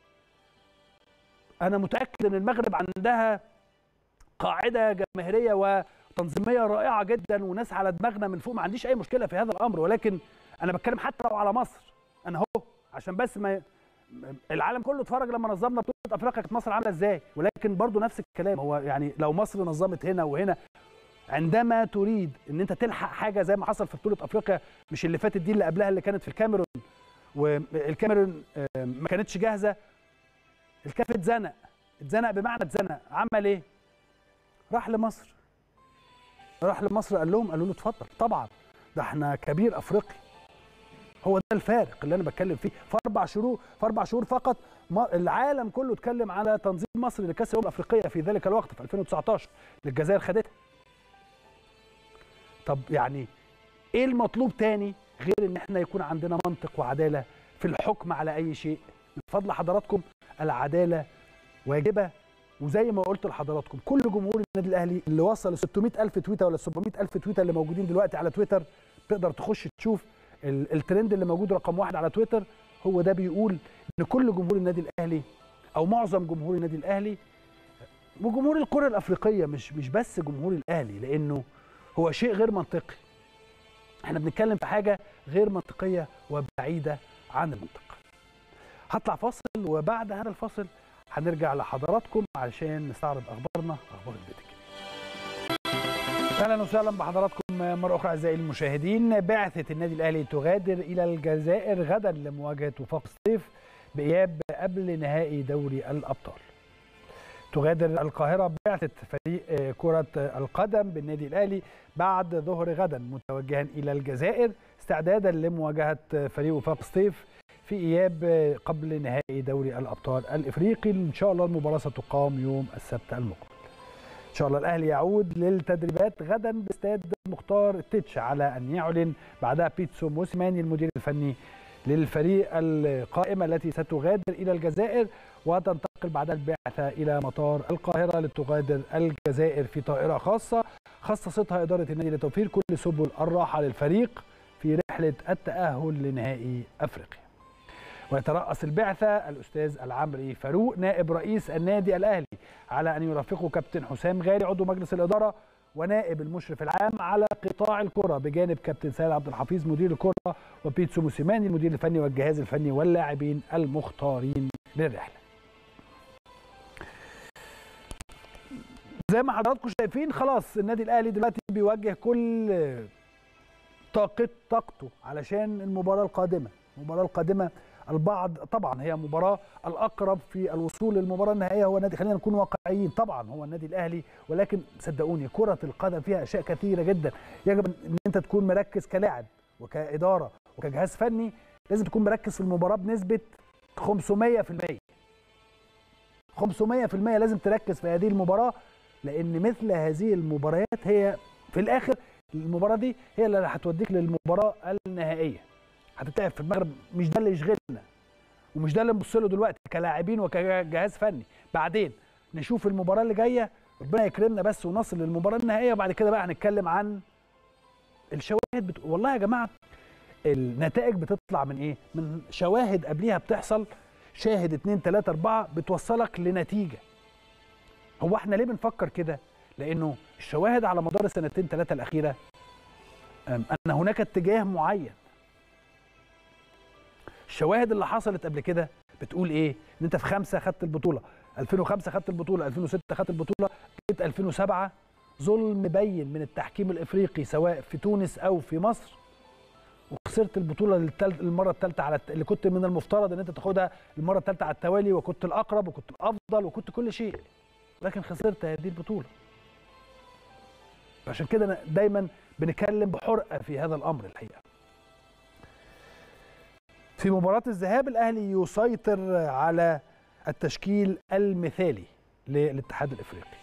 انا متاكد ان المغرب عندها قاعده جماهيريه وتنظيميه رائعه جدا وناس على دماغنا من فوق ما عنديش اي مشكله في هذا الامر ولكن انا بتكلم حتى لو على مصر انا اهو عشان بس ما العالم كله اتفرج لما نظمنا بطوله افريقيا كانت مصر عامله ازاي ولكن برضو نفس الكلام هو يعني لو مصر نظمت هنا وهنا عندما تريد ان انت تلحق حاجه زي ما حصل في بطوله افريقيا مش اللي فاتت دي اللي قبلها اللي كانت في الكاميرون والكاميرون ما كانتش جاهزه الكاف اتزنق اتزنق بمعنى اتزنق عمل ايه؟ راح لمصر راح لمصر قال لهم قالوا له اتفضل طبعا ده احنا كبير افريقي هو ده الفارق اللي انا بتكلم فيه في اربع شهور في اربع شهور فقط العالم كله اتكلم على تنظيم مصر لكاس الامم الافريقيه في ذلك الوقت في 2019 الجزائر خدتها طب يعني ايه المطلوب تاني غير ان احنا يكون عندنا منطق وعداله في الحكم على اي شيء من فضل حضراتكم العداله واجبه وزي ما قلت لحضراتكم كل جمهور النادي الاهلي اللي وصل ل 600 الف تويتر ولا 700 الف تويتر اللي موجودين دلوقتي على تويتر تقدر تخش تشوف الترند اللي موجود رقم واحد على تويتر هو ده بيقول ان كل جمهور النادي الاهلي او معظم جمهور النادي الاهلي وجمهور الكره الافريقيه مش مش بس جمهور الاهلي لانه هو شيء غير منطقي احنا بنتكلم في حاجه غير منطقيه وبعيده عن المنطق هطلع فاصل وبعد هذا الفاصل هنرجع لحضراتكم علشان نستعرض اخبارنا اخبار البيت اهلا وسهلا بحضراتكم مره اخرى اعزائي المشاهدين بعثه النادي الاهلي تغادر الى الجزائر غدا لمواجهه وفاق الصيف باياب قبل نهائي دوري الابطال تغادر القاهرة بعثة فريق كرة القدم بالنادي الأهلي بعد ظهر غدا متوجها إلى الجزائر استعدادا لمواجهة فريق وفاق سطيف في إياب قبل نهائي دوري الأبطال الإفريقي إن شاء الله المباراة ستقام يوم السبت المقبل إن شاء الله الأهلي يعود للتدريبات غدا باستاد مختار التتش على أن يعلن بعدها بيتسو موسيماني المدير الفني للفريق القائمة التي ستغادر إلى الجزائر وتنتقل بعدها البعثة إلى مطار القاهرة لتغادر الجزائر في طائرة خاصة خصصتها إدارة النادي لتوفير كل سبل الراحة للفريق في رحلة التأهل لنهائي أفريقيا ويترأس البعثة الأستاذ العمري فاروق نائب رئيس النادي الأهلي على أن يرافقه كابتن حسام غالي عضو مجلس الإدارة ونائب المشرف العام على قطاع الكرة بجانب كابتن سالم عبد الحفيظ مدير الكرة وبيتسو موسيماني المدير الفني والجهاز الفني واللاعبين المختارين للرحلة. زي ما حضراتكم شايفين خلاص النادي الاهلي دلوقتي بيوجه كل طاقت طاقته علشان المباراه القادمه المباراه القادمه البعض طبعا هي مباراه الاقرب في الوصول للمباراه النهائيه هو النادي خلينا نكون واقعيين طبعا هو النادي الاهلي ولكن صدقوني كره القدم فيها اشياء كثيره جدا يجب ان انت تكون مركز كلاعب وكاداره وكجهاز فني لازم تكون مركز في المباراه بنسبه 500% 500% لازم تركز في هذه المباراه لان مثل هذه المباريات هي في الاخر المباراه دي هي اللي هتوديك للمباراه النهائيه هتتلعب في المغرب مش ده اللي يشغلنا ومش ده اللي نبص له دلوقتي كلاعبين وكجهاز فني بعدين نشوف المباراه اللي جايه ربنا يكرمنا بس ونصل للمباراه النهائيه وبعد كده بقى هنتكلم عن الشواهد بت... والله يا جماعه النتائج بتطلع من ايه من شواهد قبليها بتحصل شاهد 2 3 4 بتوصلك لنتيجه هو احنا ليه بنفكر كده لانه الشواهد على مدار السنتين ثلاثه الاخيره ان هناك اتجاه معين الشواهد اللي حصلت قبل كده بتقول ايه ان انت في خمسة خدت البطوله 2005 خدت البطوله 2006 خدت البطوله جيت 2007 ظلم بين من التحكيم الافريقي سواء في تونس او في مصر وخسرت البطوله للتالت المره الثالثه على الت... اللي كنت من المفترض ان انت تاخدها المره الثالثه على التوالي وكنت الاقرب وكنت الافضل وكنت كل شيء لكن خسرت هذه البطوله عشان كده دايما بنتكلم بحرقه في هذا الامر الحقيقه في مباراة الذهاب الأهلي يسيطر على التشكيل المثالي للاتحاد الإفريقي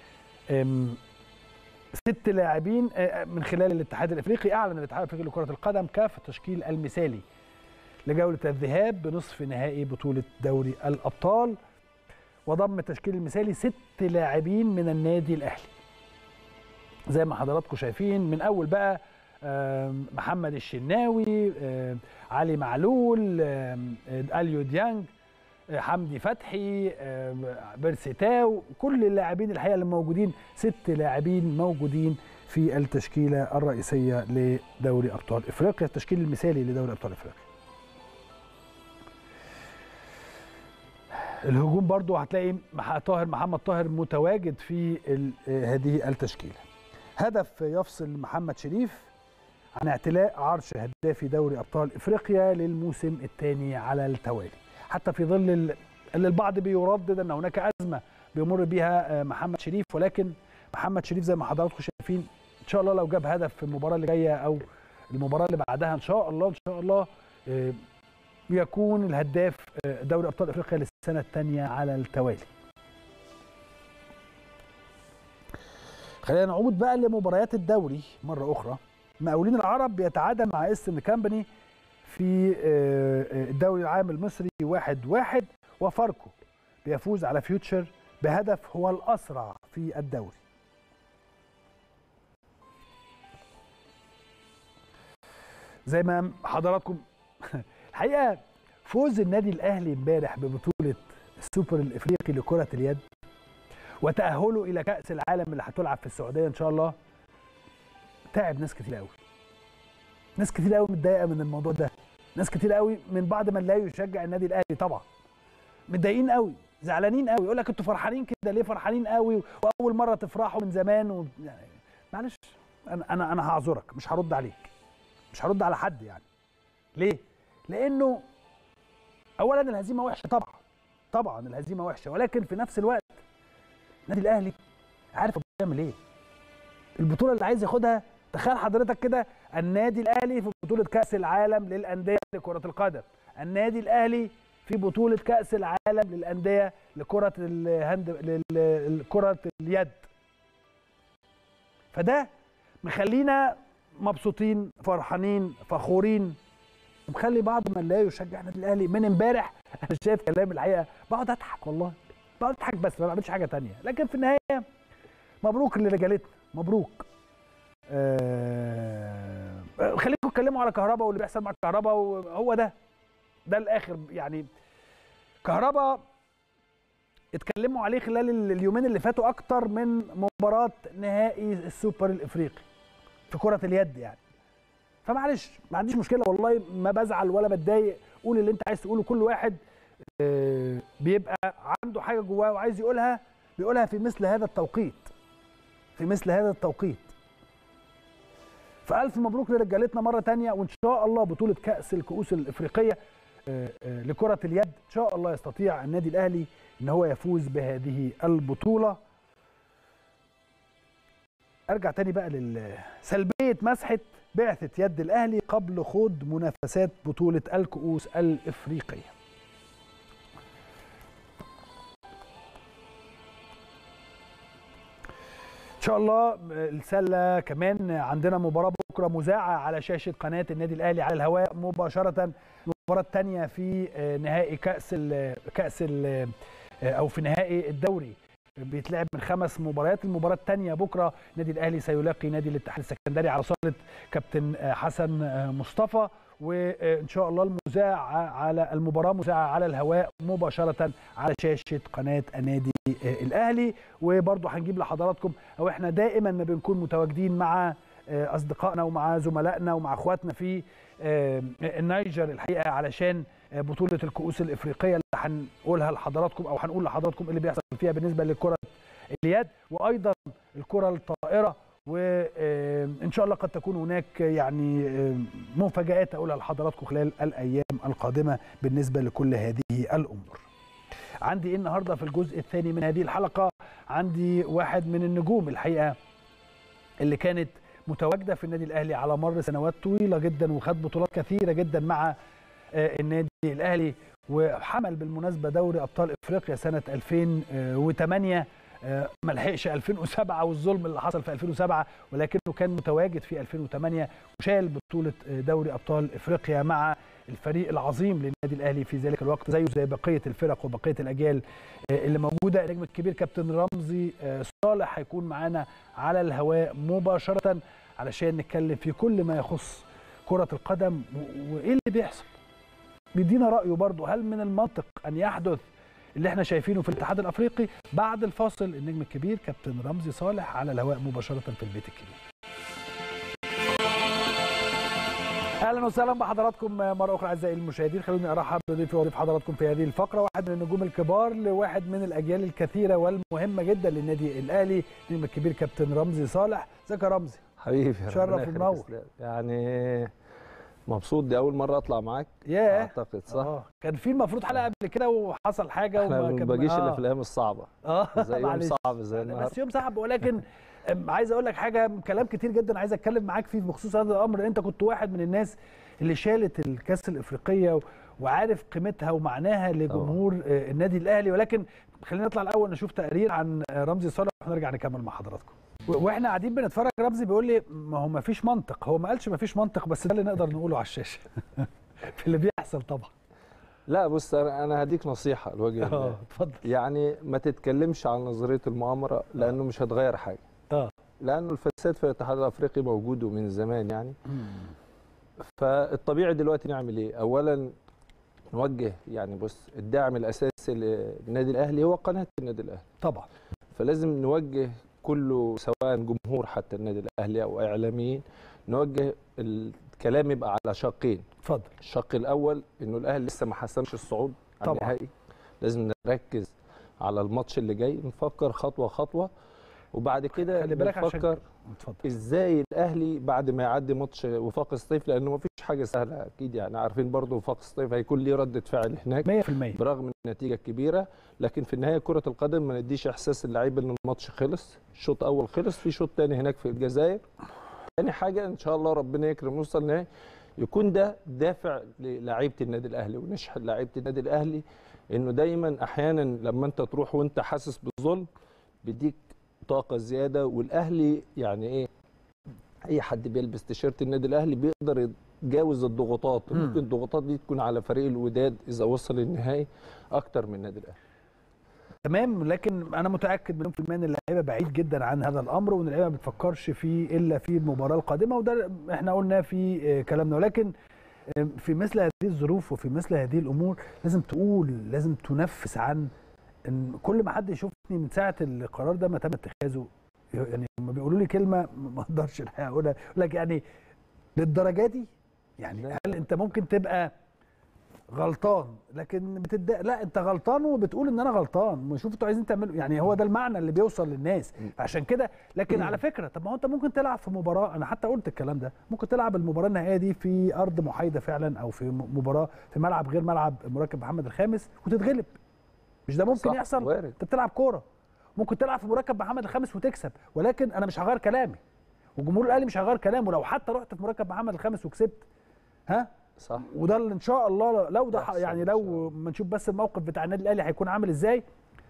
ست لاعبين من خلال الاتحاد الإفريقي أعلن الاتحاد الإفريقي لكرة القدم كاف التشكيل المثالي لجولة الذهاب بنصف نهائي بطولة دوري الأبطال وضم التشكيل المثالي ست لاعبين من النادي الأهلي زي ما حضراتكم شايفين من أول بقى محمد الشناوي علي معلول اليو ديانج حمدي فتحي بيرسيتاو كل اللاعبين الحقيقه اللي موجودين ست لاعبين موجودين في التشكيله الرئيسيه لدوري ابطال افريقيا التشكيل المثالي لدوري ابطال افريقيا الهجوم برضو هتلاقي طاهر محمد طاهر متواجد في هذه التشكيله هدف يفصل محمد شريف عن اعتلاء عرش هدافي دوري ابطال افريقيا للموسم الثاني على التوالي حتى في ظل اللي البعض بيردد ان هناك ازمه بيمر بيها محمد شريف ولكن محمد شريف زي ما حضراتكم شايفين ان شاء الله لو جاب هدف في المباراه اللي جايه او المباراه اللي بعدها ان شاء الله ان شاء الله يكون الهداف دوري ابطال افريقيا للسنه الثانيه على التوالي خلينا نعود بقى لمباريات الدوري مره اخرى مقاولين العرب بيتعادل مع ايسترن كامباني في الدوري العام المصري واحد واحد وفاركو بيفوز على فيوتشر بهدف هو الأسرع في الدوري زي ما حضراتكم الحقيقة فوز النادي الأهلي امبارح ببطولة السوبر الإفريقي لكرة اليد وتأهله إلى كأس العالم اللي هتلعب في السعودية إن شاء الله تعب ناس كتير قوي ناس كتير قوي متضايقه من الموضوع ده ناس كتير قوي من بعد ما لا يشجع النادي الاهلي طبعا متضايقين قوي زعلانين قوي يقول لك انتوا فرحانين كده ليه فرحانين قوي واول مره تفرحوا من زمان و... يعني معلش انا انا انا هعذرك مش هرد عليك مش هرد على حد يعني ليه لانه اولا الهزيمه وحشه طبعا طبعا الهزيمه وحشه ولكن في نفس الوقت النادي الاهلي عارف بيعمل ايه البطوله اللي عايز ياخدها تخيل حضرتك كده النادي الاهلي في بطوله كاس العالم للانديه لكره القدم النادي الاهلي في بطوله كاس العالم للانديه لكره الهند لكره اليد فده مخلينا مبسوطين فرحانين فخورين ومخلي بعض من لا يشجع النادي الاهلي من امبارح انا شايف كلام الحقيقه بقعد اضحك والله بقعد اضحك بس ما بعملش حاجه تانية لكن في النهايه مبروك لرجالتنا مبروك آه خليكم اتكلموا على كهربا واللي بيحصل مع كهربا وهو ده ده الاخر يعني كهربا اتكلموا عليه خلال اليومين اللي فاتوا اكتر من مباراه نهائي السوبر الافريقي في كره اليد يعني فمعلش ما عنديش مشكله والله ما بزعل ولا بتضايق قول اللي انت عايز تقوله كل واحد آه بيبقى عنده حاجه جواه وعايز يقولها بيقولها في مثل هذا التوقيت في مثل هذا التوقيت فالف مبروك لرجالتنا مره تانية وان شاء الله بطوله كاس الكؤوس الافريقيه آه، آه، لكره اليد ان شاء الله يستطيع النادي الاهلي ان هو يفوز بهذه البطوله ارجع تاني بقى لسلبيه مسحه بعثه يد الاهلي قبل خوض منافسات بطوله الكؤوس الافريقيه ان شاء الله السله كمان عندنا مباراه بكره مذاعه على شاشه قناه النادي الاهلي على الهواء مباشره المباراه الثانيه في نهائي كاس ال كاس ال او في نهائي الدوري بيتلعب من خمس مباريات المباراه الثانيه بكره النادي الاهلي سيلاقي نادي الاتحاد السكندري على صاله كابتن حسن مصطفى وان شاء الله المذاعه على المباراه مذاعه على الهواء مباشره على شاشه قناه النادي الاهلي وبرضه هنجيب لحضراتكم او احنا دائما ما بنكون متواجدين مع اصدقائنا ومع زملائنا ومع اخواتنا في النيجر الحقيقه علشان بطوله الكؤوس الافريقيه اللي هنقولها لحضراتكم او هنقول لحضراتكم اللي بيحصل فيها بالنسبه لكره اليد وايضا الكره الطائره وان شاء الله قد تكون هناك يعني مفاجات اقولها لحضراتكم خلال الايام القادمه بالنسبه لكل هذه الامور. عندي ايه النهارده في الجزء الثاني من هذه الحلقه؟ عندي واحد من النجوم الحقيقه اللي كانت متواجده في النادي الاهلي على مر سنوات طويله جدا وخد بطولات كثيره جدا مع النادي الاهلي وحمل بالمناسبه دوري ابطال افريقيا سنه 2008 ما لحقش 2007 والظلم اللي حصل في 2007 ولكنه كان متواجد في 2008 وشال بطوله دوري ابطال افريقيا مع الفريق العظيم للنادي الاهلي في ذلك الوقت زيه زي بقيه الفرق وبقيه الاجيال اللي موجوده النجم الكبير كابتن رمزي صالح هيكون معانا على الهواء مباشره علشان نتكلم في كل ما يخص كره القدم وايه اللي بيحصل بيدينا رايه برضه هل من المنطق ان يحدث اللي احنا شايفينه في الاتحاد الافريقي بعد الفاصل النجم الكبير كابتن رمزي صالح على الهواء مباشره في البيت الكبير اهلا وسهلا بحضراتكم مره اخرى اعزائي المشاهدين خلوني ارحب بضيفي وضيف حضراتكم في هذه الفقره واحد من النجوم الكبار لواحد من الاجيال الكثيره والمهمه جدا للنادي الاهلي النجم الكبير كابتن رمزي صالح ازيك يا رمزي حبيبي شرف ومنور يعني مبسوط دي اول مره اطلع معاك ياه اعتقد صح آه. كان في المفروض حلقه قبل كده وحصل حاجه احنا وما ما كان- باجيش الا آه. في الايام الصعبه اه زي يوم معلش. صعب زي النهارده بس يوم صعب ولكن أم، عايز اقول لك حاجه كلام كتير جدا عايز اتكلم معاك فيه بخصوص هذا الامر انت كنت واحد من الناس اللي شالت الكاس الافريقيه و- وعارف قيمتها ومعناها لجمهور آه، النادي الاهلي ولكن خلينا نطلع الاول نشوف تقرير عن آه، رمزي صالح ونرجع نكمل مع حضراتكم و- واحنا قاعدين بنتفرج رمزي بيقول لي ما هو ما فيش منطق هو ما قالش ما فيش منطق بس ده اللي نقدر نقوله على الشاشه في اللي بيحصل طبعا لا بص انا انا هديك نصيحه لوجه اه الله اتفضل يعني ما تتكلمش عن نظريه المؤامره لانه مش هتغير حاجه اه لانه الفساد في الاتحاد الافريقي موجود ومن زمان يعني فالطبيعي دلوقتي نعمل ايه اولا نوجه يعني بص الدعم الاساسي للنادي الاهلي هو قناه النادي الاهلي طبعا فلازم نوجه كله سواء جمهور حتى النادي الاهلي او اعلاميين نوجه الكلام يبقى على شقين اتفضل الشق الاول انه الاهلي لسه ما حسمش الصعود على طبعاً. النهائي لازم نركز على الماتش اللي جاي نفكر خطوه خطوه وبعد كده خلي بالك عشان- نفكر اتفضل ازاي الاهلي بعد ما يعدي ماتش وفاق الصيف لانه ما فيش حاجه سهله اكيد يعني عارفين برضه وفاق الصيف هيكون ليه رده فعل هناك 100% برغم النتيجه الكبيره لكن في النهايه كره القدم ما نديش احساس اللعيبه ان الماتش خلص الشوط اول خلص في شوط تاني هناك في الجزائر تاني حاجه ان شاء الله ربنا يكرم نوصل نهائي يكون ده دافع للاعيبه النادي الاهلي ونشحن لعيبه النادي الاهلي انه دايما احيانا لما انت تروح وانت حاسس بالظلم بيديك طاقه زياده والاهلي يعني ايه اي حد بيلبس تيشيرت النادي الاهلي بيقدر يتجاوز الضغوطات مم. ممكن الضغوطات دي تكون على فريق الوداد اذا وصل النهائي اكتر من النادي الاهلي تمام لكن انا متاكد مليون في المية ان اللعيبه بعيد جدا عن هذا الامر وان اللعيبه ما بتفكرش فيه الا في المباراه القادمه وده احنا قلناه في آه، كلامنا ولكن آه، في مثل هذه الظروف وفي مثل هذه الامور لازم تقول لازم تنفس عن ان كل ما حد يشوفني من ساعه القرار ده ما تم اتخاذه يعني لما بيقولوا لي كلمه ما اقدرش الحقيقه اقولها يقول لك يعني للدرجه دي يعني لا. هل انت ممكن تبقى غلطان لكن بتد... لا انت غلطان وبتقول ان انا غلطان ما شوف انتوا عايزين تعملوا يعني هو ده المعنى اللي بيوصل للناس عشان كده لكن على فكره طب ما هو انت ممكن تلعب في مباراه انا حتى قلت الكلام ده ممكن تلعب المباراه النهائيه دي في ارض محايده فعلا او في م- مباراه في ملعب غير ملعب مركب محمد الخامس وتتغلب مش ده ممكن صح، يحصل وارد. انت بتلعب كوره ممكن تلعب في مركب محمد الخامس وتكسب ولكن انا مش هغير كلامي وجمهور الاهلي مش هيغير كلامه لو حتى رحت في مركب محمد الخامس وكسبت ها صح وده اللي ان شاء الله لو ده ح- يحصل يعني إن شاء لو ما نشوف بس الموقف بتاع النادي الاهلي هيكون عامل ازاي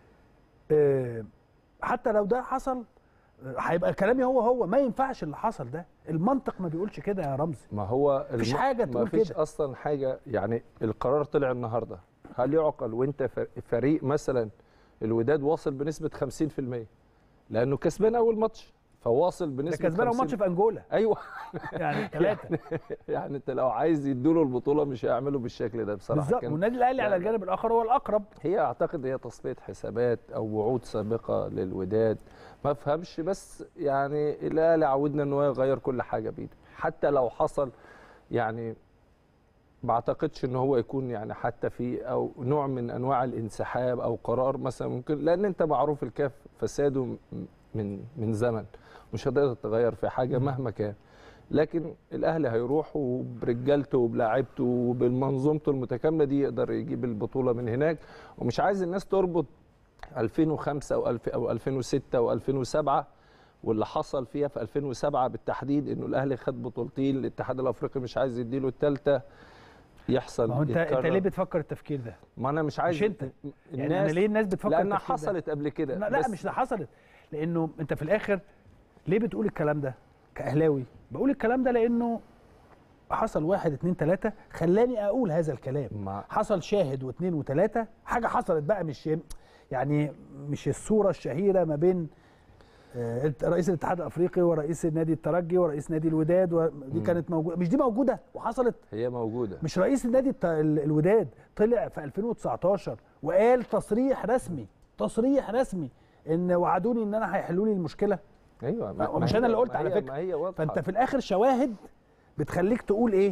آه، حتى لو ده حصل آه، هيبقى كلامي هو هو ما ينفعش اللي حصل ده المنطق ما بيقولش كده يا رمزي ما هو مفيش الم- حاجة ما تقول فيش كده. اصلا حاجه يعني القرار طلع النهارده هل يعقل وانت فر- فريق مثلا الوداد واصل بنسبه 50% لانه كسبان اول ماتش فواصل ده بنسبه كسبان 50 ماتش في انجولا ايوه يعني ثلاثه يعني انت لو عايز يدوا البطوله مش هيعملوا بالشكل ده بصراحه بالظبط كان- والنادي الاهلي على لا. الجانب الاخر هو الاقرب هي اعتقد هي تصفيه حسابات او وعود سابقه للوداد ما افهمش بس يعني الاهلي عودنا ان هو يغير كل حاجه بايده حتى لو حصل يعني ما اعتقدش ان هو يكون يعني حتى في او نوع من انواع الانسحاب او قرار مثلا ممكن لان انت معروف الكاف فساده م- من من زمن مش هتقدر تغير في حاجه مهما كان لكن الاهلي هيروح وبرجالته وبلاعيبته وبالمنظومته المتكامله دي يقدر يجيب البطوله من هناك ومش عايز الناس تربط 2005 او 2000 او 2006 او 2007 واللي حصل فيها في 2007 بالتحديد انه الاهلي خد بطولتين الاتحاد الافريقي مش عايز يديله الثالثه يحصل ما هو انت انت يتكرر. ليه بتفكر التفكير ده؟ ما انا مش عايز مش انت. يعني انا الناس ليه الناس بتفكر لانها التفكير ده؟ حصلت قبل كده لا, لا بس مش ده حصلت لانه انت في الاخر ليه بتقول الكلام ده كاهلاوي بقول الكلام ده لانه حصل واحد اتنين تلاته خلاني اقول هذا الكلام ما حصل شاهد واثنين وثلاثه حاجه حصلت بقى مش يعني مش الصوره الشهيره ما بين آه، رئيس الاتحاد الافريقي ورئيس نادي الترجي ورئيس نادي الوداد و- دي مم. كانت موجوده مش دي موجوده وحصلت هي موجوده مش رئيس النادي الت- ال- الوداد طلع في 2019 وقال تصريح رسمي تصريح رسمي ان وعدوني ان انا هيحلوا لي المشكله ايوه ما- ما مش هي- أنا اللي قلت ما على هي- فكرة. ما هي واضحه فانت في الاخر شواهد بتخليك تقول ايه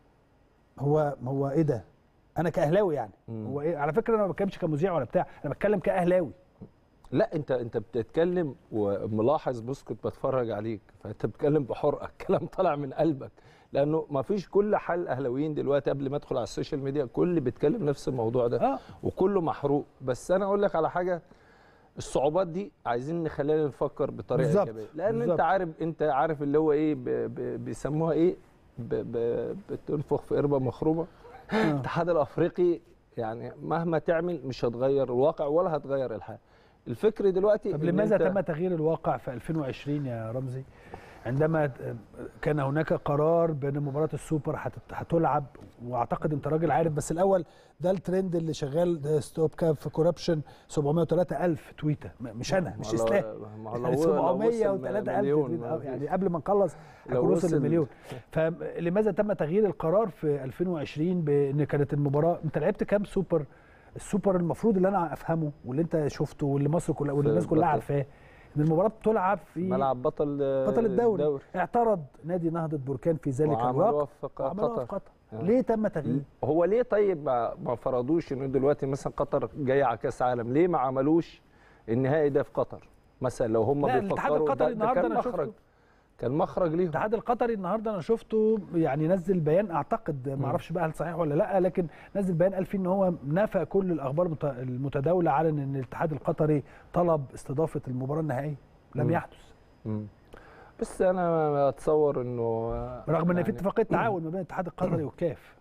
هو هو ايه ده انا كاهلاوي يعني مم. هو ايه على فكره انا ما بتكلمش كمذيع ولا بتاع انا بتكلم كاهلاوي لا انت انت بتتكلم وملاحظ بص كنت بتفرج عليك فانت بتتكلم بحرقه كلام طالع من قلبك لانه ما فيش كل حال اهلاويين دلوقتي قبل ما ادخل على السوشيال ميديا كل بيتكلم نفس الموضوع ده اه وكله محروق بس انا اقول لك على حاجه الصعوبات دي عايزين نخلينا نفكر بطريقه بالظبط، ايجابيه لان بالظبط. انت عارف انت عارف اللي هو ايه ب ب بيسموها ايه ب ب بتنفخ في قربه مخرومه آه. الاتحاد الافريقي يعني مهما تعمل مش هتغير الواقع ولا هتغير الحال الفكر دلوقتي طب إن لماذا أنت- تم تغيير الواقع في 2020 يا رمزي عندما كان هناك قرار بان مباراه السوبر هتت- هتلعب واعتقد انت راجل عارف بس الاول ده الترند اللي شغال ده ستوب كاب في كوربشن 703 الف تويته م- مش انا مش ما لو- اسلام ما هو لو- يعني لو 703 وصل الف مليون تويتة. ما آه، فيش. يعني قبل ما نخلص لو هيكون وصل وصل- المليون فلماذا تم تغيير القرار في 2020 بان كانت المباراه انت لعبت كام سوبر السوبر المفروض اللي انا افهمه واللي انت شفته واللي مصر كلها واللي في الناس كلها بطل. عارفاه ان المباراه بتلعب في ملعب بطل بطل الدوري, اعترض نادي نهضه بركان في ذلك وعملوها الوقت في وعملوها في قطر قطر آه. ليه تم تغيير هو ليه طيب ما ما فرضوش انه دلوقتي مثلا قطر جايه على كاس عالم ليه ما عملوش النهائي ده في قطر مثلا لو هم لا، الاتحاد بيفكروا القطري ده, ده النهاردة كان أنا مخرج شفته. كان مخرج ليهم الاتحاد القطري النهارده انا شفته يعني نزل بيان اعتقد ما اعرفش بقى هل صحيح ولا لا لكن نزل بيان قال فيه ان هو نفى كل الاخبار المت- المتداوله على ان الاتحاد القطري طلب استضافه المباراه النهائيه لم مم. يحدث مم. بس انا اتصور انه رغم ان في يعني- اتفاقيه تعاون ما بين الاتحاد القطري والكاف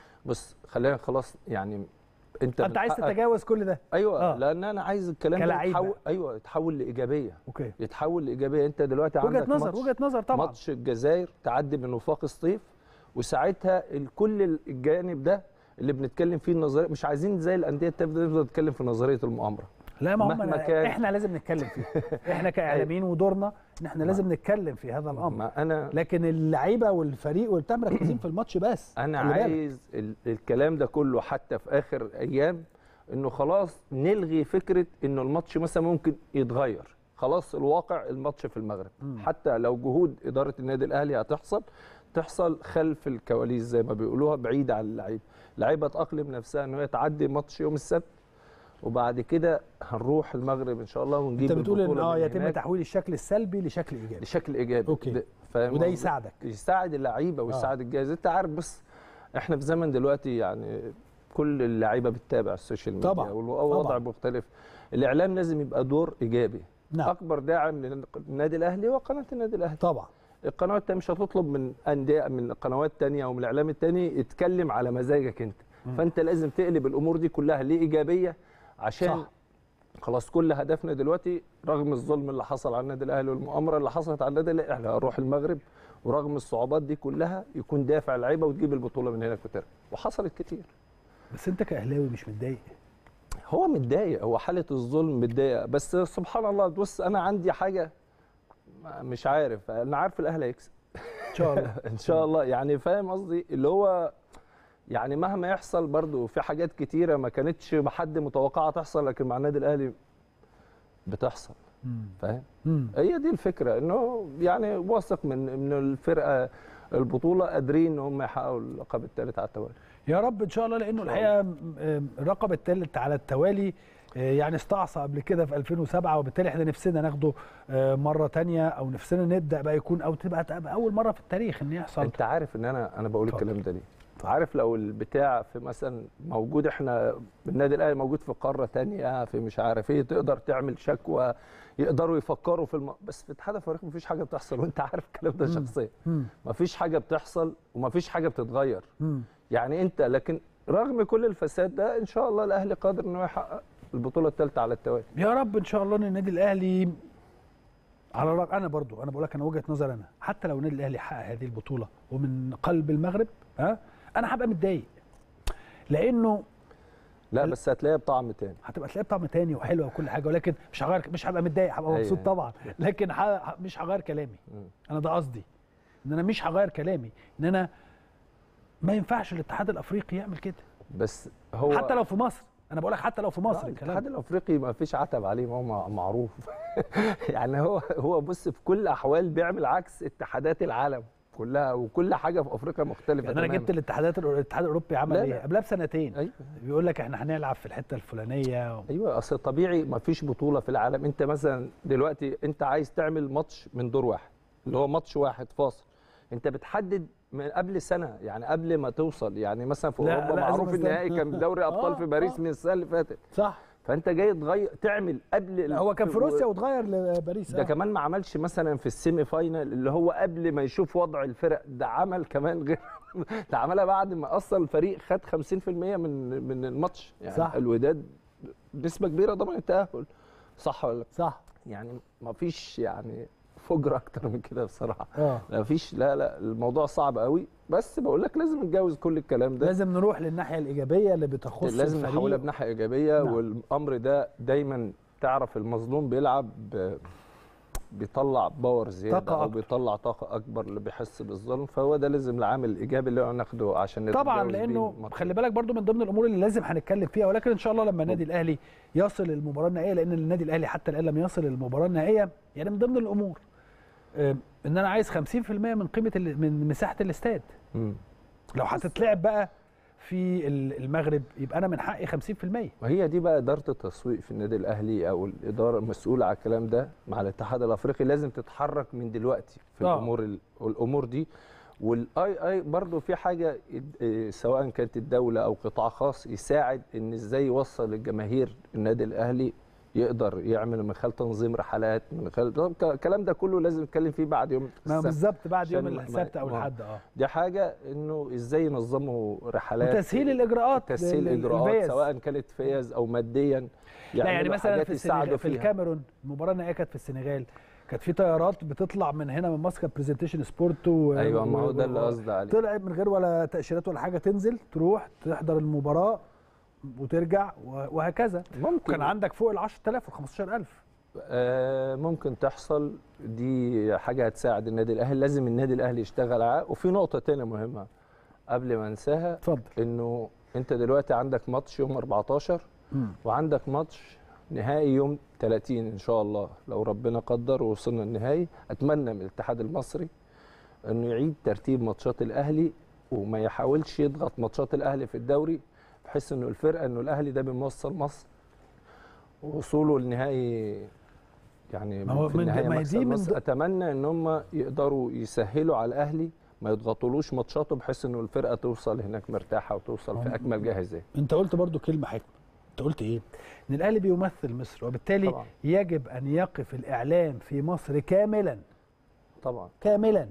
بص خلينا خلاص يعني انت انت عايز بتحقق- تتجاوز كل ده ايوه آه. آه. لان انا عايز الكلام ده كلاعب يتحول بقى. ايوه يتحول لايجابيه اوكي يتحول لايجابيه انت دلوقتي وجهه عندك نظر ماتش وجهه نظر طبعا ماتش الجزائر تعدي من وفاق سطيف وساعتها كل الجانب ده اللي بنتكلم فيه النظريه مش عايزين زي الانديه تبدا نفضل نتكلم في نظريه المؤامره لا ما هم مهما أنا كان- احنا لازم نتكلم فيه احنا كاعلاميين ودورنا ان احنا لازم نتكلم في هذا الامر ما انا لكن اللعيبه والفريق والبتاع مركزين في الماتش بس انا خلي بالك. عايز ال- الكلام ده كله حتى في اخر ايام انه خلاص نلغي فكره انه الماتش مثلا ممكن يتغير خلاص الواقع الماتش في المغرب مم. حتى لو جهود اداره النادي الاهلي هتحصل تحصل خلف الكواليس زي ما بيقولوها بعيد عن اللعيب لعيبه تاقلم نفسها ان هي تعدي ماتش يوم السبت وبعد كده هنروح المغرب ان شاء الله ونجيب انت بتقول ان البطولة اه من يتم هناك تحويل الشكل السلبي لشكل ايجابي لشكل ايجابي أوكي. ده- فاهم وده قصدي؟ يساعدك يساعد اللعيبه ويساعد الجهاز انت عارف بص احنا في زمن دلوقتي يعني كل اللعيبه بتتابع السوشيال ميديا طبعاً، والوضع طبعاً. مختلف الاعلام لازم يبقى دور ايجابي نعم اكبر داعم للنادي الاهلي هو قناه النادي الاهلي طبعا القنوات التانية مش هتطلب من انديه من قنوات تانية او من الاعلام التاني يتكلم على مزاجك انت مم. فانت لازم تقلب الامور دي كلها لايجابيه عشان صح. صح. خلاص كل هدفنا دلوقتي رغم الظلم اللي حصل على النادي الاهلي والمؤامره اللي حصلت على النادي الاهلي احنا هنروح المغرب ورغم الصعوبات دي كلها يكون دافع لعيبه وتجيب البطوله من هناك وترجع وحصلت كتير بس انت كاهلاوي مش متضايق هو متضايق هو حاله الظلم متضايق بس سبحان الله بص انا عندي حاجه ما- مش عارف انا عارف الاهلي هيكسب ان شاء الله ان شاء الله يعني فاهم قصدي اللي هو يعني مهما يحصل برضو في حاجات كتيره ما كانتش حد متوقعه تحصل لكن مع النادي الاهلي بتحصل مم. فاهم مم. هي دي الفكره انه يعني واثق من من الفرقه البطوله قادرين ان هم يحققوا اللقب الثالث على التوالي يا رب ان شاء الله لانه إن شاء الحقيقه م- م- الرقم الثالث على التوالي آه، يعني استعصى قبل كده في 2007 وبالتالي احنا نفسنا ناخده آه، مره تانية او نفسنا نبدا بقى يكون او تبقى تبقى اول مره في التاريخ ان يحصل انت عارف ان انا انا بقول اتفضل. الكلام ده ليه عارف لو البتاع في مثلا موجود احنا النادي الاهلي موجود في قاره تانية في مش عارف ايه تقدر تعمل شكوى يقدروا يفكروا في الم... بس في اتحاد افريقيا مفيش حاجه بتحصل وانت عارف الكلام ده مم. شخصيا مم. مفيش حاجه بتحصل ومفيش حاجه بتتغير مم. يعني انت لكن رغم كل الفساد ده ان شاء الله الاهلي قادر انه يحقق البطوله الثالثه على التوالي يا رب ان شاء الله ان النادي الاهلي على الرغم انا برضو انا بقول لك انا وجهه نظر انا حتى لو النادي الاهلي حقق هذه البطوله ومن قلب المغرب ها انا هبقى متضايق لانه لا ال- بس هتلاقيها بطعم تاني هتبقى تلاقي طعم تاني وحلوه وكل حاجه ولكن مش هغير مش هبقى متضايق هبقى أيوة. مبسوط طبعا لكن ح... مش هغير كلامي مم. انا ده قصدي ان انا مش هغير كلامي ان انا ما ينفعش الاتحاد الافريقي يعمل كده بس هو حتى لو في مصر انا بقول لك حتى لو في مصر لا، الكلام الاتحاد الافريقي ما فيش عتب عليه ما هو مع- معروف يعني هو هو بص في كل الاحوال بيعمل عكس اتحادات العالم كلها وكل حاجه في افريقيا مختلفه يعني انا تماماً. جبت الاتحادات الاتحاد الاوروبي عمل لا، ايه لا. قبلها بسنتين ايوه بيقول لك احنا هنلعب في الحته الفلانيه و... ايوه اصل طبيعي ما فيش بطوله في العالم انت مثلا دلوقتي انت عايز تعمل ماتش من دور واحد اللي هو ماتش واحد فاصل انت بتحدد من قبل سنه يعني قبل ما توصل يعني مثلا في لا، اوروبا لا، معروف لازم النهائي استنى. كان دوري ابطال آه، في باريس آه. من السنه اللي فاتت صح فانت جاي تغير تعمل قبل لا هو كان في روسيا واتغير لباريس ده آه. كمان ما عملش مثلا في السيمي فاينال اللي هو قبل ما يشوف وضع الفرق ده عمل كمان غير ده عملها بعد ما اصلا الفريق خد 50% من من الماتش يعني صح. الوداد نسبه كبيره ضمن التاهل صح ولا لا؟ صح يعني ما فيش يعني فجر اكتر من كده بصراحه اه ما فيش لا لا الموضوع صعب قوي بس بقول لك لازم نتجاوز كل الكلام ده لازم نروح للناحيه الايجابيه اللي بتخص لازم الفريق. نحولها بناحيه ايجابيه نعم. والامر ده دايما تعرف المظلوم بيلعب ب- بيطلع باور زياده طاقة او أكبر. بيطلع طاقه اكبر اللي بيحس بالظلم فهو ده لازم العامل الايجابي اللي هو ناخده عشان طبعا نتجاوز بيه لانه الماتش خلي ده. بالك برضو من ضمن الامور اللي لازم هنتكلم فيها ولكن ان شاء الله لما النادي الاهلي يصل المباراه النهائيه لان النادي الاهلي حتى الان لم يصل المباراه النهائيه يعني من ضمن الامور آه، ان انا عايز 50% من قيمه ال- من مساحه الاستاد مم. لو هتتلعب بقى في ال- المغرب يبقى انا من حقي 50% وهي دي بقى اداره التسويق في النادي الاهلي او الاداره المسؤوله على الكلام ده مع الاتحاد الافريقي لازم تتحرك من دلوقتي في آه. الامور ال- الامور دي والاي اي برضو في حاجه إيه، سواء كانت الدوله او قطاع خاص يساعد ان ازاي يوصل الجماهير النادي الاهلي يقدر يعمل من خلال تنظيم رحلات من خلال طب ك- الكلام ده كله لازم نتكلم فيه بعد يوم ما السبت بالظبط بعد يوم عشان ما- السبت او ما- الحد اه دي حاجه انه ازاي ينظموا رحلات وتسهيل الاجراءات تسهيل لل- الاجراءات للفيز. سواء كانت فيز او ماديا لا يعني مثلا حاجات في يساعدوا السنغال في فيها. الكاميرون المباراه النهائيه كانت في السنغال كانت في طيارات بتطلع من هنا من مصر كانت برزنتيشن سبورت و... ايوه ما هو ده اللي و- قصدي عليه طلعت من غير ولا تاشيرات ولا حاجه تنزل تروح تحضر المباراه وترجع و- وهكذا ممكن كان عندك فوق ال 10000 وال 15000 آه ممكن تحصل دي حاجه هتساعد النادي الاهلي لازم النادي الاهلي يشتغل عليها وفي نقطه تانية مهمه قبل ما انساها اتفضل انه انت دلوقتي عندك ماتش يوم 14 وعندك ماتش نهائي يوم 30 ان شاء الله لو ربنا قدر ووصلنا النهائي اتمنى من الاتحاد المصري انه يعيد ترتيب ماتشات الاهلي وما يحاولش يضغط ماتشات الاهلي في الدوري بحيث انه الفرقه انه الاهلي ده بيمثل مصر ووصوله لنهائي يعني ما هو في من- النهايه ما هي مكسب دي من مصر ض- اتمنى ان هم يقدروا يسهلوا على الاهلي ما يضغطولوش ماتشاته بحيث انه الفرقه توصل هناك مرتاحه وتوصل في اكمل جاهزيه انت قلت برضو كلمه حكمه انت قلت ايه ان الاهلي بيمثل مصر وبالتالي طبعا يجب ان يقف الاعلام في مصر كاملا طبعا كاملا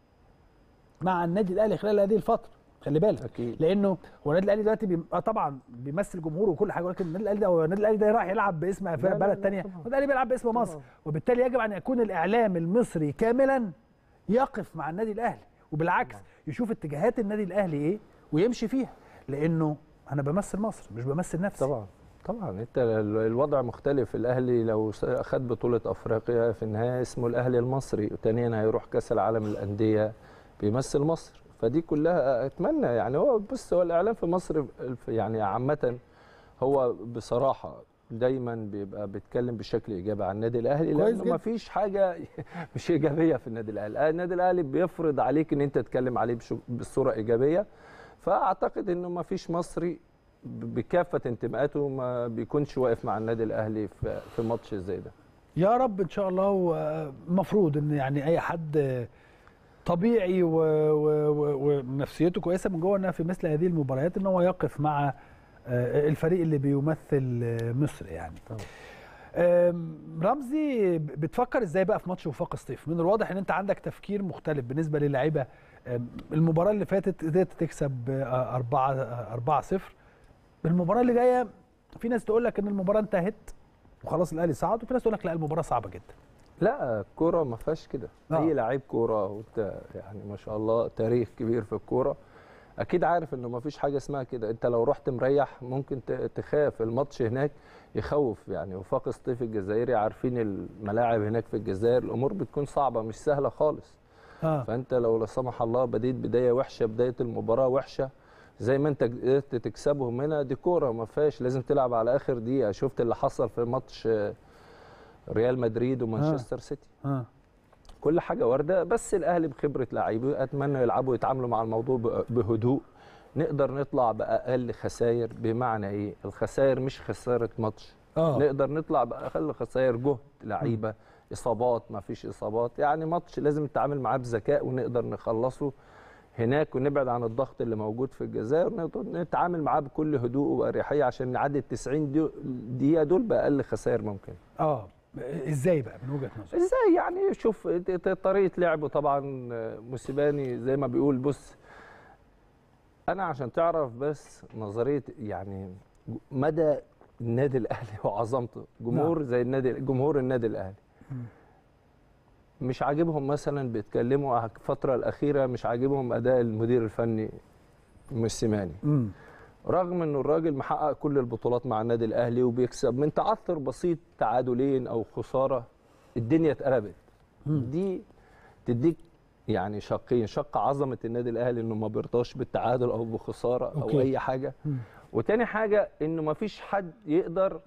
مع النادي الاهلي خلال هذه الفتره خلي بالك اكيد لانه هو النادي الاهلي دلوقتي بي... آه طبعا بيمثل جمهوره وكل حاجه ولكن النادي الاهلي ده هو النادي الاهلي ده راح يلعب باسم لا، فرق لا، بلد لا، ثانيه طبعاً. النادي الاهلي بيلعب باسم مصر طبعاً. وبالتالي يجب ان يكون الاعلام المصري كاملا يقف مع النادي الاهلي وبالعكس يشوف اتجاهات النادي الاهلي ايه ويمشي فيها لانه انا بمثل مصر مش بمثل نفسي طبعا طبعا انت ال- الوضع مختلف الاهلي لو س- خد بطوله افريقيا في النهايه اسمه الاهلي المصري وثانيا هيروح كاس العالم للانديه بيمثل مصر فدي كلها اتمنى يعني هو بص هو الاعلام في مصر الف- يعني عامه هو بصراحه دايما بيبقى بيتكلم بشكل ايجابي عن النادي الاهلي كويس لانه جدا. ما فيش حاجه مش ايجابيه في النادي الاهلي النادي الاهلي بيفرض عليك ان انت تتكلم عليه بشو- بصوره ايجابيه فاعتقد انه ما فيش مصري ب- بكافه انتماءاته ما بيكونش واقف مع النادي الاهلي في في ماتش زي ده يا رب ان شاء الله ومفروض ان يعني اي حد طبيعي و- و- و- ونفسيته كويسه من جوه انها في مثل هذه المباريات ان هو يقف مع آه، الفريق اللي بيمثل آه، مصر يعني طبعا. آم، رمزي بتفكر ازاي بقى في ماتش وفاق سطيف من الواضح ان انت عندك تفكير مختلف بالنسبه للاعيبه آم، المباراه اللي فاتت قدرت تكسب 4 4 0 المباراه اللي جايه في ناس تقول لك ان المباراه انتهت وخلاص الاهلي صعد وفي ناس تقول لك لا المباراه صعبه جدا لا الكوره ما فيهاش كده آه. اي لعيب كوره وانت يعني ما شاء الله تاريخ كبير في الكوره اكيد عارف انه ما فيش حاجه اسمها كده انت لو رحت مريح ممكن ت- تخاف الماتش هناك يخوف يعني وفاق سطيف الجزائري عارفين الملاعب هناك في الجزائر الامور بتكون صعبه مش سهله خالص اه فانت لو لا سمح الله بديت بدايه وحشه بدايه المباراه وحشه زي ما انت قدرت تكسبهم هنا دي كوره ما فيهاش لازم تلعب على اخر دقيقه شفت اللي حصل في ماتش آه، ريال مدريد ومانشستر سيتي اه كل حاجه وارده بس الاهلي بخبره لعيبه اتمنى يلعبوا يتعاملوا مع الموضوع ب- بهدوء نقدر نطلع باقل خسائر بمعنى ايه الخسائر مش خساره ماتش اه نقدر نطلع باقل خسائر جهد لعيبه اصابات ما فيش اصابات يعني ماتش لازم نتعامل معاه بذكاء ونقدر نخلصه هناك ونبعد عن الضغط اللي موجود في الجزائر ونقدر نتعامل معاه بكل هدوء واريحيه عشان نعدي ال 90 دو- دقيقه دول باقل خسائر ممكن اه ازاي بقى من وجهه نظرك ازاي يعني شوف ت- ت- طريقه لعبه طبعا آه، موسيماني زي ما بيقول بص انا عشان تعرف بس نظريه يعني ج- مدى النادي الاهلي وعظمته جمهور زي النادي جمهور النادي الاهلي مم. مش عاجبهم مثلا بيتكلموا على الفتره الاخيره مش عاجبهم اداء المدير الفني موسيماني امم رغم انه الراجل محقق كل البطولات مع النادي الاهلي وبيكسب من تعثر بسيط تعادلين او خساره الدنيا اتقلبت دي تديك يعني شقين شق عظمه النادي الاهلي انه ما بيرضاش بالتعادل او بخساره او أوكي. اي حاجه مم. وتاني حاجه انه ما فيش حد يقدر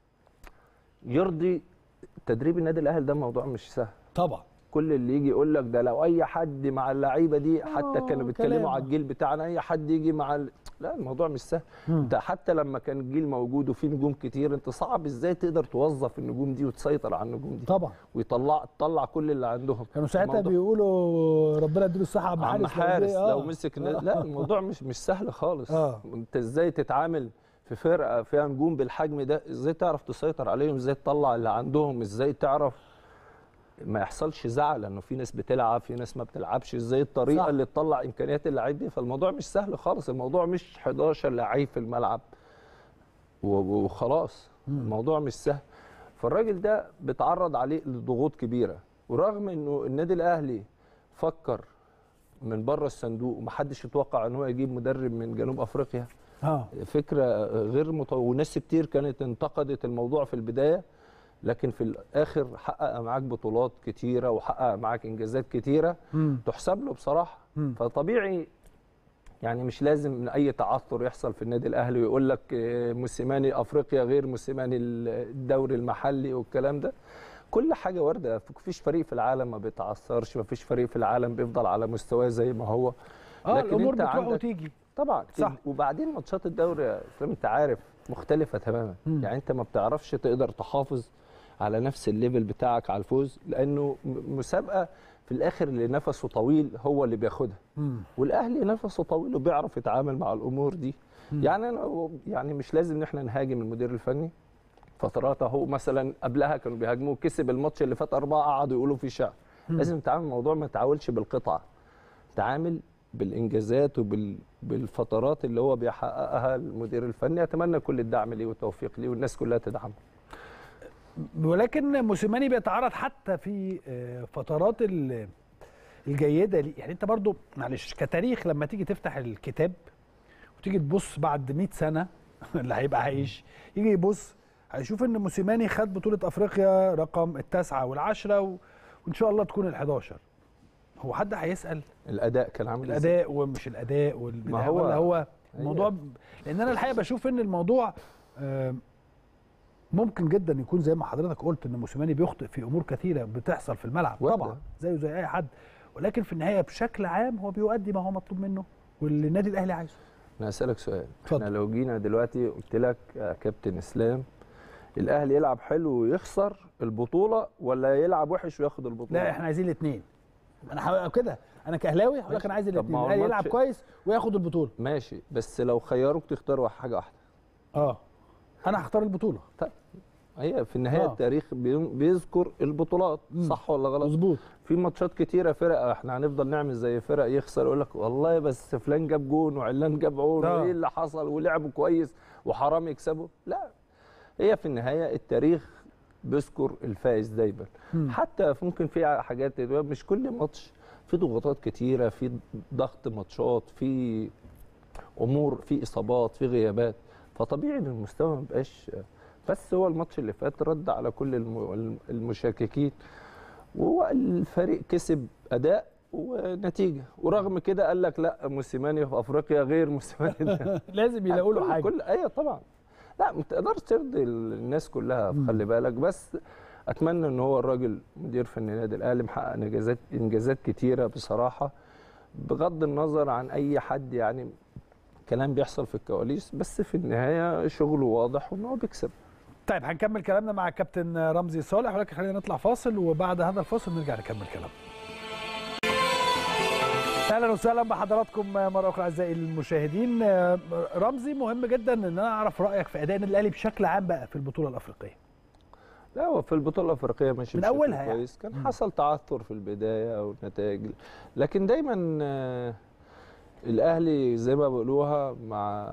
يرضي تدريب النادي الاهلي ده موضوع مش سهل طبعا كل اللي يجي يقول لك ده لو اي حد مع اللعيبه دي حتى آه، كانوا بيتكلموا كلام. على الجيل بتاعنا اي حد يجي مع ال... لا الموضوع مش سهل مم. انت حتى لما كان الجيل موجود وفيه نجوم كتير انت صعب ازاي تقدر توظف النجوم دي وتسيطر على النجوم دي طبعا ويطلع تطلع كل اللي عندهم كانوا ساعتها الموضوع- بيقولوا ربنا يديله الصحه عم عم حارس حارس جه، لو مسك النادي- لا الموضوع مش مش سهل خالص آه. انت ازاي تتعامل في فرقه فيها نجوم بالحجم ده ازاي تعرف تسيطر عليهم ازاي تطلع اللي عندهم ازاي تعرف ما يحصلش زعل لانه في ناس بتلعب في ناس ما بتلعبش ازاي الطريقه صح. اللي تطلع امكانيات اللعيب دي فالموضوع مش سهل خالص الموضوع مش 11 لعيب في الملعب و- و- وخلاص الموضوع مش سهل فالراجل ده بيتعرض عليه لضغوط كبيره ورغم انه النادي الاهلي فكر من بره الصندوق ومحدش يتوقع ان هو يجيب مدرب من جنوب افريقيا اه فكره غير مط... وناس كتير كانت انتقدت الموضوع في البدايه لكن في الاخر حقق معاك بطولات كتيره وحقق معاك انجازات كتيره مم. تحسب له بصراحه مم. فطبيعي يعني مش لازم إن اي تعثر يحصل في النادي الاهلي ويقول لك آه، موسيماني افريقيا غير موسيماني الدوري المحلي والكلام ده كل حاجه وارده مفيش فريق في العالم ما بيتعثرش مفيش فريق في العالم بيفضل على مستواه زي ما هو اه لكن الامور أنت بتروح عندك- وتيجي طبعا صح. وبعدين ماتشات الدوري يا اسلام انت عارف مختلفه تماما مم. يعني انت ما بتعرفش تقدر تحافظ على نفس الليفل بتاعك على الفوز لانه م- مسابقه في الاخر اللي نفسه طويل هو اللي بياخدها مم. والاهلي نفسه طويل وبيعرف يتعامل مع الامور دي مم. يعني انا يعني مش لازم ان احنا نهاجم المدير الفني فترات اهو مثلا قبلها كانوا بيهاجموه كسب الماتش اللي فات اربعه قعدوا يقولوا فيه شعر مم. لازم تتعامل الموضوع ما تعاملش بالقطعه تعامل بالانجازات وبالفترات اللي هو بيحققها المدير الفني اتمنى كل الدعم ليه والتوفيق ليه والناس كلها تدعمه ولكن موسيماني بيتعرض حتى في آه، فترات ال- الجيده ليه يعني انت برضو معلش كتاريخ لما تيجي تفتح الكتاب وتيجي تبص بعد 100 سنه اللي هيبقى عايش يجي يبص هيشوف ان موسيماني خد بطوله افريقيا رقم التاسعه والعشره و... وان شاء الله تكون ال11 هو حد هيسال الاداء كان عامل ازاي الاداء ومش الاداء والبتاع ما هو- ولا هو هي- الموضوع لان انا الحقيقه بشوف ان الموضوع آم، ممكن جدا يكون زي ما حضرتك قلت ان موسيماني بيخطئ في امور كثيره بتحصل في الملعب وارد. طبعا زيه زي اي حد ولكن في النهايه بشكل عام هو بيؤدي ما هو مطلوب منه واللي النادي الاهلي عايزه انا هسالك سؤال اتفضل. احنا لو جينا دلوقتي قلت لك يا كابتن اسلام الاهلي يلعب حلو ويخسر البطوله ولا يلعب وحش وياخد البطوله لا احنا عايزين الاثنين انا حاول كده انا كهلاوي هقول لك ماشي. انا عايز طب الاثنين ما هو الاهلي يلعب الماتش- كويس وياخد البطوله ماشي بس لو خيروك تختار حاجه واحده اه انا هختار البطوله هي في النهايه آه. آه. التاريخ بي- بيذكر البطولات مم. صح ولا غلط مظبوط في ماتشات كتيره فرق احنا هنفضل نعمل زي فرق يخسر يقول لك والله بس فلان جاب جون وعلان جاب جون آه. وايه اللي حصل ولعبوا كويس وحرام يكسبوا لا هي في النهايه التاريخ بيذكر الفائز دايما مم. حتى ممكن في حاجات مش كل ماتش في ضغوطات كتيره في ضغط ماتشات في امور في اصابات في غيابات فطبيعي ان المستوى ما بقاش بس هو الماتش اللي فات رد على كل الم- المشككين وهو الفريق كسب اداء ونتيجه ورغم كده قال لك لا موسيماني في افريقيا غير موسيماني ده. لازم يلاقوا له كل- حاجه كل ايوه طبعا لا ما تقدرش ترضي الناس كلها مم. خلي بالك بس اتمنى ان هو الراجل مدير فني النادي الاهلي محقق انجازات انجازات كتيره بصراحه بغض النظر عن اي حد يعني كلام بيحصل في الكواليس بس في النهايه شغله واضح وان هو بيكسب طيب هنكمل كلامنا مع الكابتن رمزي صالح ولكن خلينا نطلع فاصل وبعد هذا الفاصل نرجع نكمل كلامنا اهلا وسهلا بحضراتكم مره اخرى اعزائي المشاهدين رمزي مهم جدا ان انا اعرف رايك في اداء النادي الاهلي بشكل عام بقى في البطوله الافريقيه لا هو في البطوله الافريقيه ماشي من بشكل أولها يعني. كويس كان مم. حصل تعثر في البدايه او النتائج لكن دايما آه، الاهلي زي ما بيقولوها مع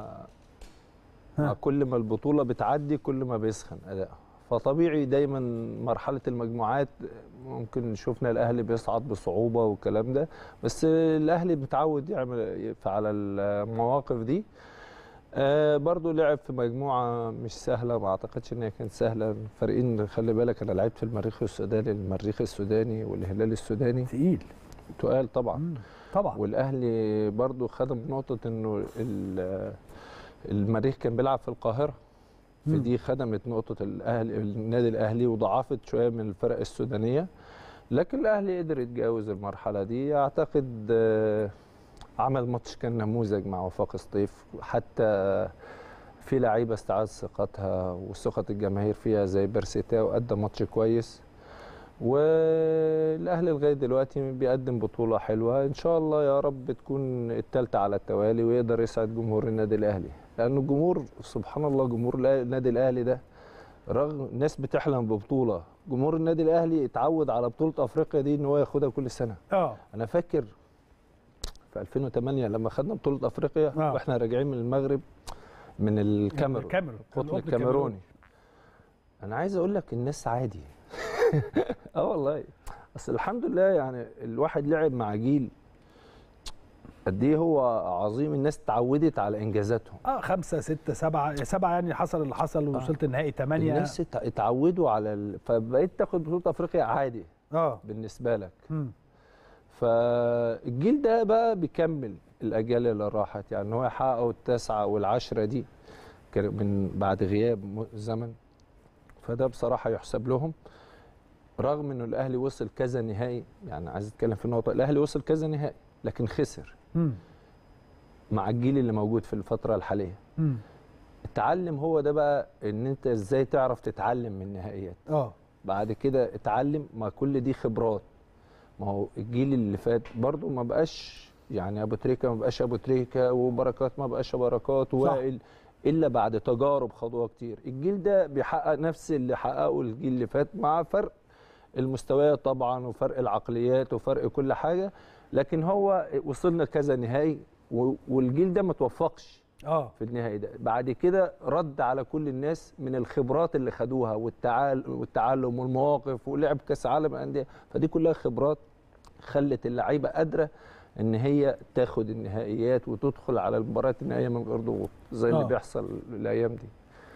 مع ها. كل ما البطوله بتعدي كل ما بيسخن اداءه فطبيعي دايما مرحله المجموعات ممكن شفنا الاهلي بيصعد بصعوبه والكلام ده بس الاهلي متعود يعمل على المواقف دي آه برضو لعب في مجموعه مش سهله ما اعتقدش ان هي كانت سهله فريقين خلي بالك انا لعبت في المريخ السوداني المريخ السوداني والهلال السوداني تقيل تقال طبعا مم. طبعا والاهلي برضو خدم نقطه انه ال- المريخ كان بيلعب في القاهره مم. فدي خدمت نقطه الاهلي النادي الاهلي وضعفت شويه من الفرق السودانيه لكن الاهلي قدر يتجاوز المرحله دي اعتقد آه، عمل ماتش كان نموذج مع وفاق سطيف حتى في لعيبه استعاد ثقتها وثقه الجماهير فيها زي بيرسيتا وادى ماتش كويس والاهلي لغايه دلوقتي بيقدم بطوله حلوه ان شاء الله يا رب تكون الثالثه على التوالي ويقدر يسعد جمهور النادي الاهلي لان الجمهور سبحان الله جمهور الأهلي- النادي الاهلي ده رغم ناس بتحلم ببطوله جمهور النادي الاهلي اتعود على بطوله افريقيا دي ان هو ياخدها كل سنه اه انا فاكر في 2008 لما خدنا بطوله افريقيا آه. واحنا راجعين من المغرب من الكاميرون الكاميرون القطن القطن الكاميروني انا عايز اقول لك الناس عادي اه والله اصل الحمد لله يعني الواحد لعب مع جيل قد ايه هو عظيم الناس اتعودت على انجازاتهم اه خمسة ستة سبعة سبعة يعني حصل اللي حصل ووصلت النهائي ثمانية الناس ات- اتعودوا على ال... فبقيت تاخد بطوله افريقيا عادي اه بالنسبه لك مم. فالجيل ده بقى بيكمل الاجيال اللي راحت يعني هو يحققوا التاسعه والعشره دي كان من بعد غياب م- زمن فده بصراحه يحسب لهم رغم انه الاهلي وصل كذا نهائي يعني عايز اتكلم في النقطه الاهلي وصل كذا نهائي لكن خسر مم. مع الجيل اللي موجود في الفتره الحاليه مم. التعلم هو ده بقى ان انت ازاي تعرف تتعلم من النهائيات اه بعد كده اتعلم ما كل دي خبرات ما هو الجيل اللي فات برضو ما بقاش يعني ابو تريكه ما بقاش ابو تريكه وبركات ما بقاش بركات وائل الا بعد تجارب خدوها كتير الجيل ده بيحقق نفس اللي حققه الجيل اللي فات مع فرق المستويات طبعا وفرق العقليات وفرق كل حاجه لكن هو وصلنا كذا نهائي و- والجيل ده ما توفقش اه في النهائي ده بعد كده رد على كل الناس من الخبرات اللي خدوها والتعال والتعلم والمواقف ولعب كاس عالم انديه فدي كلها خبرات خلت اللعيبه قادره ان هي تاخد النهائيات وتدخل على المباريات النهائيه من غير ضغوط زي آه. اللي بيحصل الايام دي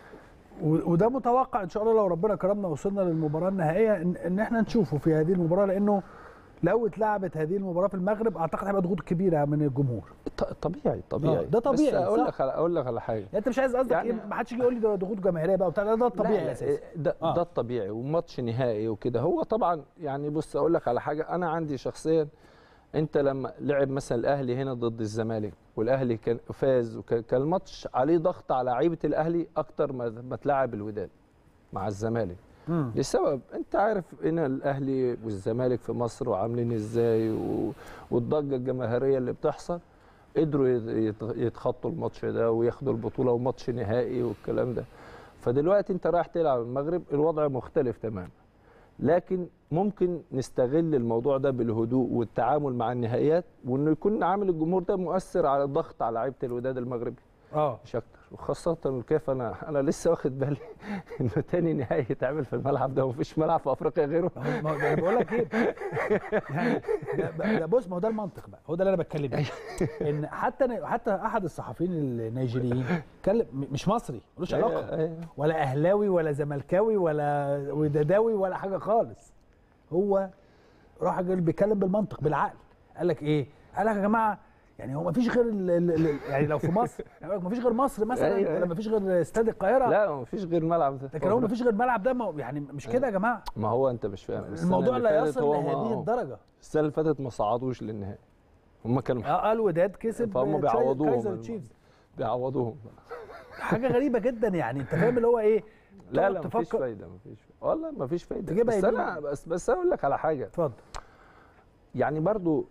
و- وده متوقع ان شاء الله لو ربنا كرمنا وصلنا للمباراه النهائيه ان, ان احنا نشوفه في هذه المباراه لانه لو اتلعبت هذه المباراه في المغرب اعتقد هيبقى ضغوط كبيره من الجمهور ط- طبيعي طبيعي آه، ده طبيعي، بس اقول صح. لك على اقول لك على حاجه يعني انت مش عايز قصدك يعني- ايه ما حدش يجي يقول لي ده ضغوط جماهيريه بقى وبتاع ده, ده الطبيعي لا، الاساسي ده, آه. ده الطبيعي وماتش نهائي وكده هو طبعا يعني بص اقول لك على حاجه انا عندي شخصيا انت لما لعب مثلا الاهلي هنا ضد الزمالك والاهلي كان فاز وكان الماتش عليه ضغط على لعيبه الاهلي اكتر ما ما تلعب الوداد مع الزمالك مم. لسبب انت عارف هنا الاهلي والزمالك في مصر وعاملين ازاي و... والضجه الجماهيريه اللي بتحصل قدروا يت- يت- يتخطوا الماتش ده وياخدوا البطوله وماتش نهائي والكلام ده فدلوقتي انت رايح تلعب المغرب الوضع مختلف تماما لكن ممكن نستغل الموضوع ده بالهدوء والتعامل مع النهائيات وانه يكون عامل الجمهور ده مؤثر على الضغط على لعيبه الوداد المغربي اه مش اكتر وخاصه الكاف انا انا لسه واخد بالي انه تاني نهائي يتعمل في الملعب ده ومفيش ملعب في افريقيا غيره ما هو- ما هو- انا بقول لك ايه يعني ده- ده بص ما هو ده المنطق بقى هو ده اللي انا بتكلم فيه ان حتى حتى احد الصحفيين النيجيريين اتكلم م- مش مصري ملوش علاقه أيوة، أيوة. ولا اهلاوي ولا زملكاوي ولا وداداوي ولا حاجه خالص هو راح جاي بيتكلم بالمنطق بالعقل قال لك ايه قال لك يا جماعه يعني هو ما فيش غير ال- ال- ال- يعني لو في مصر ما فيش غير مصر مثلا أيوة، ولا أيوة. ما فيش غير استاد القاهره لا مفيش غير الملعب ده لكن هو ما فيش غير الملعب ده ما هو- يعني مش كده يا جماعه ما هو انت مش فاهم السنة الموضوع اللي لا فاتت يصل هو ما- لهذه الدرجه السنه اللي فاتت ما صعدوش للنهائي هم كانوا اه الوداد كسب فهم تشاي- بيعوضوهم كايزر الم- تشيفز بيعوضوهم حاجه غريبه جدا يعني انت فاهم اللي هو ايه لا تقعد لا مفيش تفكر- فايده مفيش والله مفيش فايده تجيبها بس يمين. انا بس بس اقول لك على حاجه اتفضل يعني برضو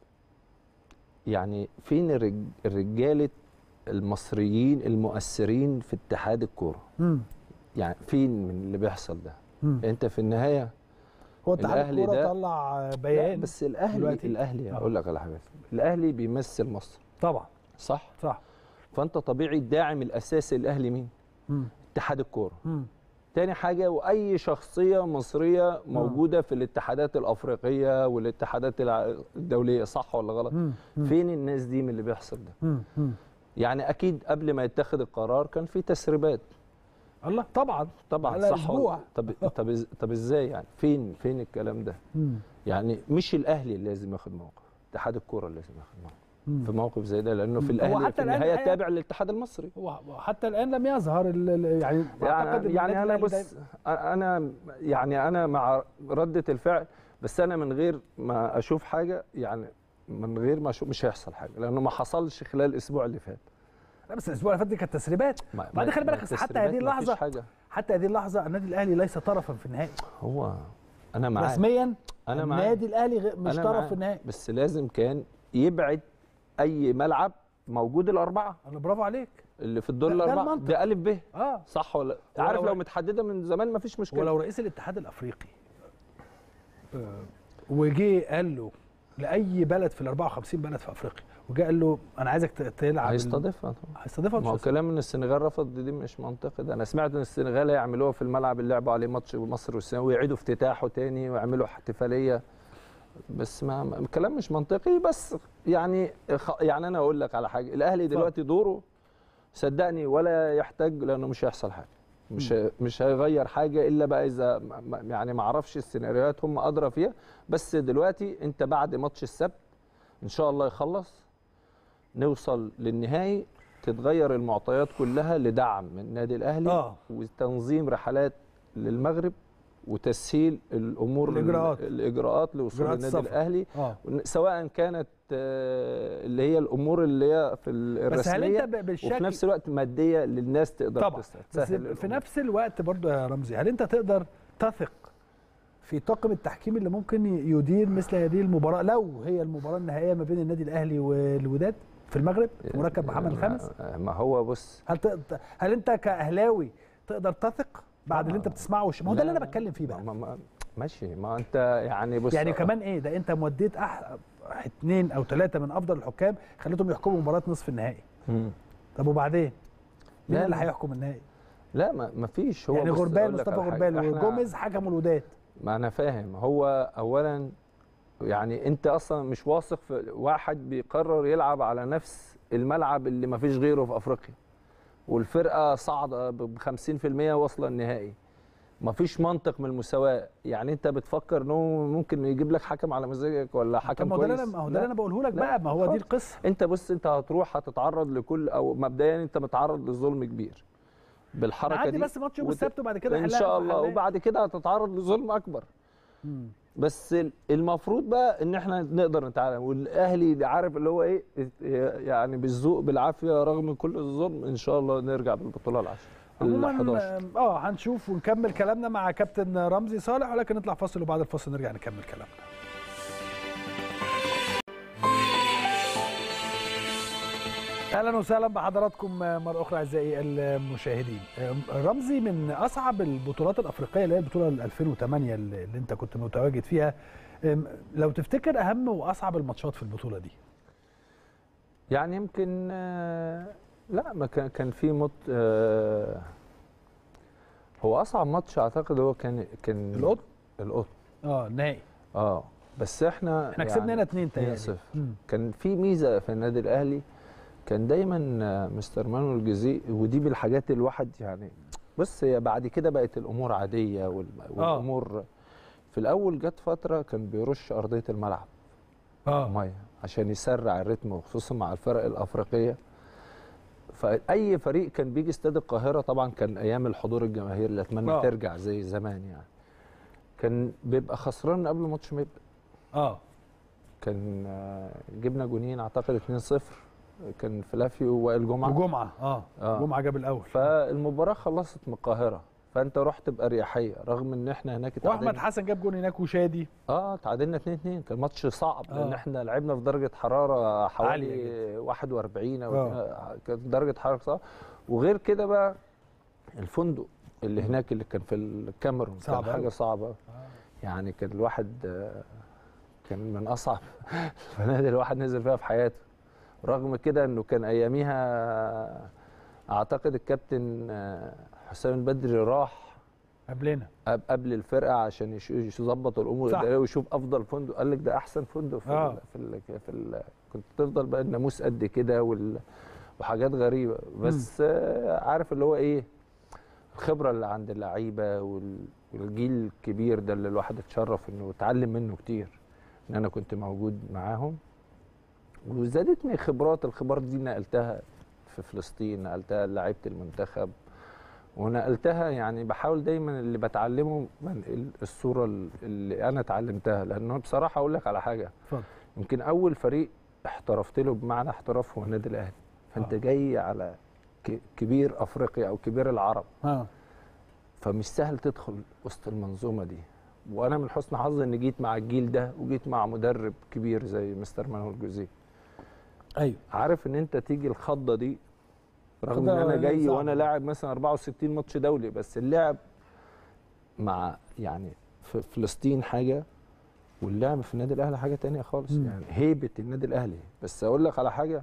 يعني فين الرج- الرجاله المصريين المؤثرين في اتحاد الكوره امم يعني فين من اللي بيحصل ده امم انت في النهايه هو اتحاد الأهلي الكوره ده- طلع لا بيان بس الاهلي دلوقتي. الاهلي آه. هقول لك على حاجه الاهلي بيمثل مصر طبعا صح صح فانت طبيعي الداعم الاساسي للاهلي مين امم اتحاد الكوره امم تاني حاجه واي شخصيه مصريه موجوده في الاتحادات الافريقيه والاتحادات الع- الدوليه صح ولا غلط امم فين الناس دي من اللي بيحصل ده امم يعني اكيد قبل ما يتخذ القرار كان في تسريبات الله طبعا طبعا على صح أسبوع. ولا- طب طب إز- طب ازاي يعني فين فين الكلام ده امم يعني مش الاهلي اللي لازم ياخد موقف اتحاد الكوره اللي لازم ياخد موقف في موقف زي ده لانه في مم. هو الاهلي حتى في الآن النهايه الحقيقة- تابع للاتحاد المصري هو حتى الان لم يظهر ال- ال- يعني أعتقد إن يعني, يعني النادي انا الأهلي بص ده- انا يعني انا مع رده الفعل بس انا من غير ما اشوف حاجه يعني من غير ما اشوف مش هيحصل حاجه لانه ما حصلش خلال الاسبوع اللي فات لا بس الاسبوع اللي فات دي كانت تسريبات ما- بعدين ما- خلي بالك ما بس حتى التسريبات هذه ما فيش اللحظة حاجه حتى هذه اللحظه النادي الاهلي ليس طرفا في النهائي هو انا معاك رسميا انا معاك النادي الاهلي غ- مش أنا طرف معاك. في النهائي بس لازم كان يبعد اي ملعب موجود الاربعه انا برافو عليك اللي في الدور ده- ده الاربعه المنطق. ده الف ب اه صح ولا ولو- عارف لو متحدده من زمان ما فيش مشكله ولو رئيس الاتحاد الافريقي آه، وجي قال له لاي بلد في ال 54 بلد في افريقيا وجا قال له انا عايزك ت- تلعب ال- هيستضيفها طبعا هيستضيفها ما هو مش كلام ان السنغال رفض دي مش منطقي ده انا سمعت ان السنغال هيعملوها في الملعب اللي لعبوا عليه ماتش مصر والسنغال ويعيدوا افتتاحه تاني ويعملوا احتفاليه بس ما ما- الكلام مش منطقي بس يعني خ- يعني انا اقول لك على حاجه الاهلي دلوقتي دوره صدقني ولا يحتاج لانه مش هيحصل حاجه مش ه- مش هيغير حاجه الا بقى اذا م- م- يعني ما اعرفش السيناريوهات هم ادرى فيها بس دلوقتي انت بعد ماتش السبت ان شاء الله يخلص نوصل للنهائي تتغير المعطيات كلها لدعم النادي الاهلي آه. وتنظيم رحلات للمغرب وتسهيل الامور الإجراءات. الاجراءات لوصول إجراءات النادي السفر. الاهلي اه سواء كانت آه، اللي هي الامور اللي هي في ال- بس هل الرسميه انت ب- بالشكل وفي نفس الوقت ماديه للناس تقدر طبعا تس- بس تسهل في الأمور. نفس الوقت برضو يا رمزي هل انت تقدر تثق في طاقم التحكيم اللي ممكن يدير مثل هذه المباراه لو هي المباراه النهائيه ما بين النادي الاهلي والوداد في المغرب في مركب محمد الخامس ما- ما هو بص هل تقدر هل انت كاهلاوي تقدر تثق بعد اللي انت بتسمعه وش- ما هو ده اللي لا، انا بتكلم فيه بقى ما ما ماشي ما انت يعني بص يعني كمان ايه ده انت موديت أح... اثنين او ثلاثه من افضل الحكام خليتهم يحكموا مباراه نصف النهائي مم. طب وبعدين مين لا، اللي لا. هيحكم النهائي لا ما ما فيش هو يعني بص غربال أقول لك مصطفى على حاجة. غربال إحنا- وجوميز حكموا الوداد ما انا فاهم هو اولا يعني انت اصلا مش واثق في واحد بيقرر يلعب على نفس الملعب اللي ما فيش غيره في افريقيا والفرقه صاعده ب 50% واصله النهائي ما فيش منطق من المساواه يعني انت بتفكر انه ممكن يجيب لك حكم على مزاجك ولا طب حكم ما هو ده كويس اللي انا ما هو ده لا. اللي انا بقوله لك لا، بقى ما هو دي خالص. القصه انت بص انت هتروح هتتعرض لكل او مبدئيا انت متعرض لظلم كبير بالحركه نعدي دي بس ماتش يوم وت- السبت وبعد كده ان نحلها شاء في الله حلال. وبعد كده هتتعرض لظلم اكبر مم. بس ال- المفروض بقى ان احنا نقدر نتعلم والاهلي عارف اللي هو ايه يعني بالذوق بالعافيه رغم كل الظلم ان شاء الله نرجع بالبطوله العشر ال 11 عموما اه هنشوف ونكمل كلامنا مع كابتن رمزي صالح ولكن نطلع فاصل وبعد الفاصل نرجع نكمل كلامنا اهلا وسهلا بحضراتكم مره اخرى اعزائي المشاهدين رمزي من اصعب البطولات الافريقيه اللي هي البطوله ال 2008 اللي اللي انت كنت متواجد فيها أم، لو تفتكر اهم واصعب الماتشات في البطوله دي يعني يمكن آه، لا ما كان كان في مط آه، هو اصعب ماتش اعتقد هو كان كان القطن القطن اه النهائي اه بس احنا احنا كسبنا هنا 2 تاني 2-0 كان في ميزه في النادي الاهلي كان دايما آه، مستر مانويل الجزيء ودي بالحاجات اللي الواحد يعني بص هي بعد كده بقت الامور عاديه وال- والامور في الاول جت فتره كان بيرش ارضيه الملعب اه ميه عشان يسرع الريتم وخصوصا مع الفرق الافريقيه فاي فريق كان بيجي استاد القاهره طبعا كان ايام الحضور الجماهيري اللي اتمنى آه. ترجع زي زمان يعني كان بيبقى خسران قبل الماتش ما يبدا اه كان آه، جبنا جونين اعتقد 2-0 كان فلافيو ووائل جمعه وجمعه اه, آه. جمعه جاب الاول فالمباراه خلصت من القاهره فانت رحت باريحيه رغم ان احنا هناك واحمد اتعادلنا حسن جاب جون هناك وشادي اه تعادلنا 2 2 كان ماتش صعب لان آه. احنا لعبنا في درجه حراره عالية حوالي 41 او آه. آه. كانت درجه حراره صعبه وغير كده بقى الفندق اللي هناك اللي كان في الكاميرون صعب كان حاجه أوي. صعبه يعني كان الواحد آه، كان من اصعب الفنادق اللي الواحد نزل فيها في حياته رغم كده انه كان اياميها اعتقد الكابتن آه، حسام البدري راح قبلنا قب- قبل الفرقه عشان يش- يظبط الامور صح. الاداريه ويشوف افضل فندق قال لك ده احسن فندق في آه. ال في ال في ال كنت تفضل بقى الناموس قد كده وال وحاجات غريبه بس آه، عارف اللي هو ايه الخبره اللي عند اللعيبه وال- والجيل الكبير ده اللي الواحد اتشرف انه اتعلم منه كتير ان انا كنت موجود معاهم وزادتني خبرات الخبرات دي نقلتها في فلسطين نقلتها لعيبه المنتخب ونقلتها يعني بحاول دايما اللي بتعلمه بنقل الصوره اللي انا اتعلمتها لانه بصراحه اقول لك على حاجه اتفضل يمكن اول فريق احترفت له بمعنى احتراف هو النادي الاهلي فانت آه. جاي على ك- كبير افريقيا او كبير العرب اه فمش سهل تدخل وسط المنظومه دي وانا من حسن حظي اني جيت مع الجيل ده وجيت مع مدرب كبير زي مستر مانويل جوزيه ايوه عارف ان انت تيجي الخضه دي رغم ان خضة انا جاي صعبة. وانا لاعب مثلا 64 ماتش دولي بس اللعب مع يعني في فلسطين حاجه واللعب في النادي الاهلي حاجه تانية خالص مم. يعني هيبه النادي الاهلي بس اقول لك على حاجه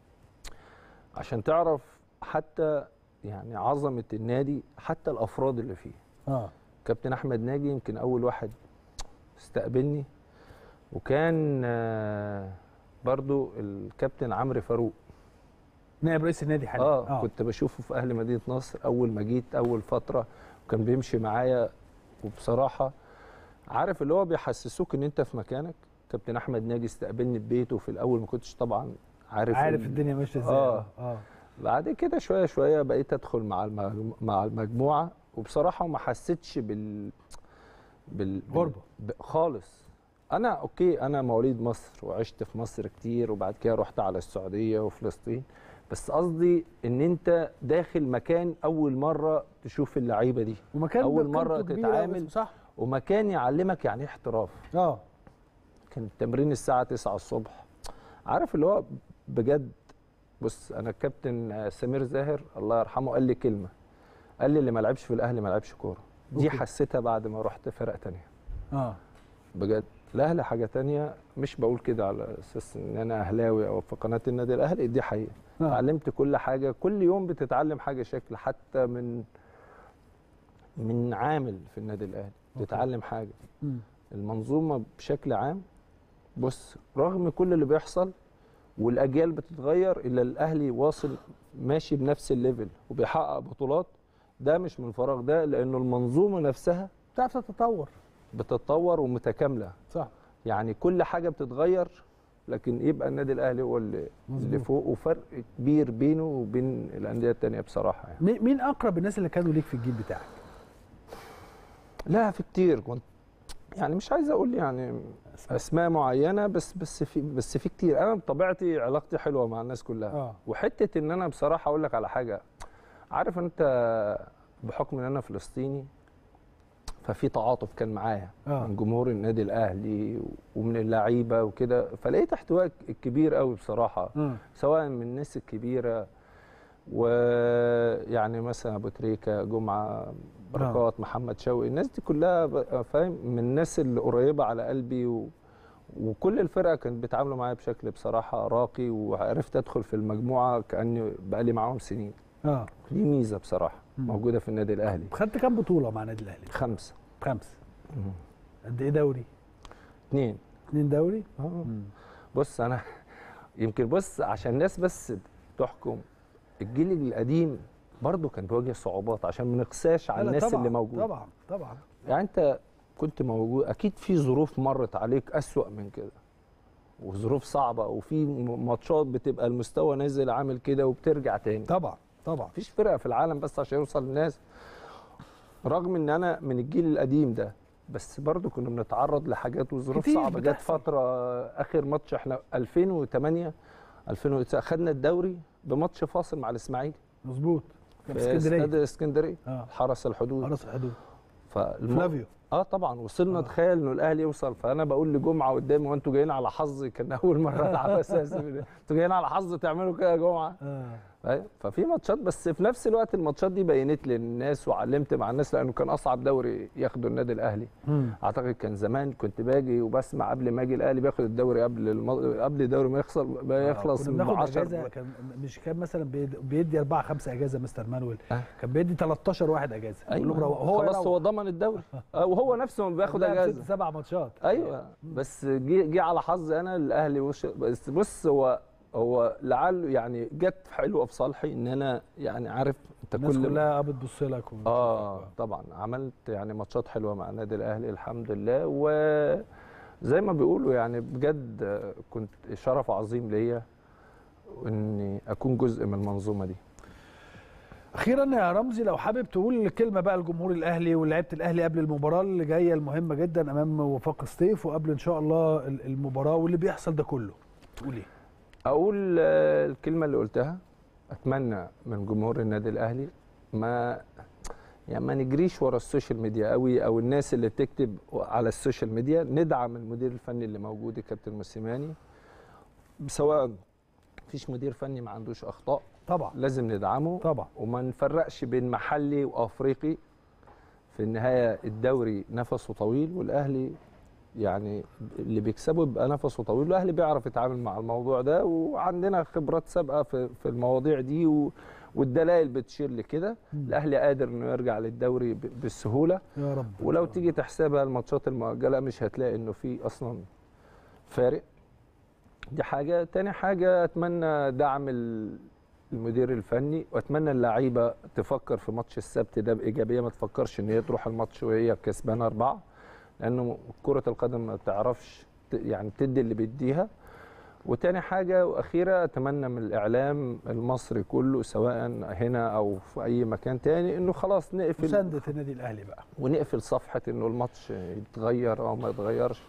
عشان تعرف حتى يعني عظمه النادي حتى الافراد اللي فيه اه كابتن احمد ناجي يمكن اول واحد استقبلني وكان آه، برضو الكابتن عمرو فاروق نائب رئيس النادي حاليا آه, اه كنت بشوفه في اهل مدينه نصر اول ما جيت اول فتره وكان بيمشي معايا وبصراحه عارف اللي هو بيحسسوك ان انت في مكانك كابتن احمد ناجي استقبلني في بيته في الاول ما كنتش طبعا عارف عارف ال- الدنيا ماشيه ازاي آه. اه بعد كده شويه شويه بقيت ادخل مع المج- مع المجموعه وبصراحه ما حسيتش بال بال غربة. ب... خالص انا اوكي انا مواليد مصر وعشت في مصر كتير وبعد كده رحت على السعوديه وفلسطين بس قصدي ان انت داخل مكان اول مره تشوف اللعيبه دي ومكان أول قيمته مرة كبيرة تتعامل. بس- صح ومكان يعلمك يعني ايه احتراف اه كان التمرين الساعه 9 الصبح عارف اللي هو بجد بص انا الكابتن سمير زاهر الله يرحمه قال لي كلمه قال لي اللي ما لعبش في الاهلي ما لعبش كوره دي أوكي. حسيتها بعد ما رحت فرق تانية اه بجد الاهلي حاجه تانية مش بقول كده على اساس ان انا اهلاوي او في قناه النادي الاهلي دي حقيقه آه. اتعلمت كل حاجه كل يوم بتتعلم حاجه شكل حتى من من عامل في النادي الاهلي أوكي. تتعلم حاجه مم. المنظومه بشكل عام بص رغم كل اللي بيحصل والاجيال بتتغير الا الاهلي واصل ماشي بنفس الليفل وبيحقق بطولات ده مش من فراغ ده لانه المنظومه نفسها تعرف تتطور بتتطور ومتكامله صح يعني كل حاجه بتتغير لكن يبقى النادي الاهلي هو اللي, اللي مظبوط. فوق وفرق كبير بينه وبين الانديه التانيه بصراحه يعني مين مين اقرب الناس اللي كانوا ليك في الجيل بتاعك لا في كتير كنت يعني مش عايز اقول يعني اسماء معينه بس بس في بس في كتير انا بطبيعتي علاقتي حلوه مع الناس كلها اه وحته ان انا بصراحه اقول لك على حاجه عارف انت بحكم ان انا فلسطيني ففي تعاطف كان معايا اه من جمهور النادي الاهلي ومن اللعيبه وكده فلقيت احتواء كبير قوي بصراحه آه. سواء من الناس الكبيره ويعني مثلا ابو تريكه جمعه بركات محمد شوقي الناس دي كلها ب- فاهم من الناس اللي قريبه على قلبي و... وكل الفرقه كانت بيتعاملوا معايا بشكل بصراحه راقي وعرفت ادخل في المجموعه كاني بقالي معاهم سنين اه دي ميزه بصراحه مم. موجوده في النادي الاهلي خدت كام بطوله مع النادي الاهلي خمسه خمسه قد ايه دوري اثنين اثنين دوري اه بص انا يمكن بص عشان الناس بس تحكم الجيل القديم برضه كان بيواجه صعوبات عشان ما نقساش على لا، لا، الناس طبعاً، اللي موجوده طبعا طبعا يعني انت كنت موجود اكيد في ظروف مرت عليك اسوأ من كده وظروف صعبه وفي م- ماتشات بتبقى المستوى نازل عامل كده وبترجع تاني طبعا طبعا مفيش فرقه في العالم بس عشان يوصل للناس رغم ان انا من الجيل القديم ده بس برضو كنا بنتعرض لحاجات وظروف كتير صعبه جت بتحصل. فتره اخر ماتش احنا 2008 2009 خدنا الدوري بماتش فاصل مع الاسماعيلي مظبوط كان في في استاد اسكندريه اسكندريه اه حرس الحدود حرس الحدود فالم... فلافيو اه طبعا وصلنا آه. آه. تخيل انه الاهلي يوصل فانا بقول لجمعه قدامي وانتوا جايين على حظي كان اول مره العب اساسي انتوا جايين على حظ تعملوا كده يا جمعه اه أيوة. ففي ماتشات بس في نفس الوقت الماتشات دي بينت للناس وعلمت مع الناس لانه كان اصعب دوري ياخده النادي الاهلي مم. اعتقد كان زمان كنت باجي وبسمع قبل ما اجي الاهلي بياخد الدوري قبل الم... قبل الدوري ما يخلص ما يخلص كنا ب بناخد 10 اجازه كان مش كان مثلا بيد- بيدي اربعه خمسه اجازه مستر مانويل آه. كان بيدي 13 واحد اجازه يقول لهم ايوه روح- هو خلاص يروح. هو ضمن الدوري آه، وهو نفسه ما بياخد لعب اجازه ست سبع ماتشات ايوه بس جه جه على حظي انا الاهلي وش بس بص هو هو لعله يعني جت حلوه في صالحي ان انا يعني عارف انت الناس كل كلها بتبص لك وبتشوفك. اه طبعا عملت يعني ماتشات حلوه مع النادي الاهلي الحمد لله وزي ما بيقولوا يعني بجد آه، كنت شرف عظيم ليا اني اكون جزء من المنظومه دي اخيرا يا رمزي لو حابب تقول كلمه بقى لجمهور الاهلي ولعيبه الاهلي قبل المباراه اللي جايه المهمه جدا امام وفاق سطيف وقبل ان شاء الله ال- المباراه واللي بيحصل ده كله تقول ايه اقول آه، الكلمه اللي قلتها اتمنى من جمهور النادي الاهلي ما يعني ما نجريش ورا السوشيال ميديا قوي او الناس اللي بتكتب على السوشيال ميديا ندعم المدير الفني اللي موجود الكابتن موسيماني سواء مفيش مدير فني ما عندوش اخطاء طبعا لازم ندعمه طبعا وما نفرقش بين محلي وافريقي في النهايه الدوري نفسه طويل والاهلي يعني اللي بيكسبه يبقى نفسه طويل والاهلي بيعرف يتعامل مع الموضوع ده وعندنا خبرات سابقه في في المواضيع دي و والدلائل بتشير لكده مم. الاهلي قادر انه يرجع للدوري ب- بالسهوله يا رب ولو تيجي تحسبها الماتشات المؤجله مش هتلاقي انه في اصلا فارق دي حاجه تاني حاجه اتمنى دعم ال- المدير الفني واتمنى اللعيبه تفكر في ماتش السبت ده بايجابيه ما تفكرش ان هي تروح الماتش وهي كسبانه اربعه لانه كره القدم ما بتعرفش ت- يعني تدي اللي بيديها وتاني حاجه واخيره اتمنى من الاعلام المصري كله سواء هنا او في اي مكان تاني انه خلاص نقفل مسانده النادي الاهلي بقى ونقفل صفحه انه الماتش يتغير او ما يتغيرش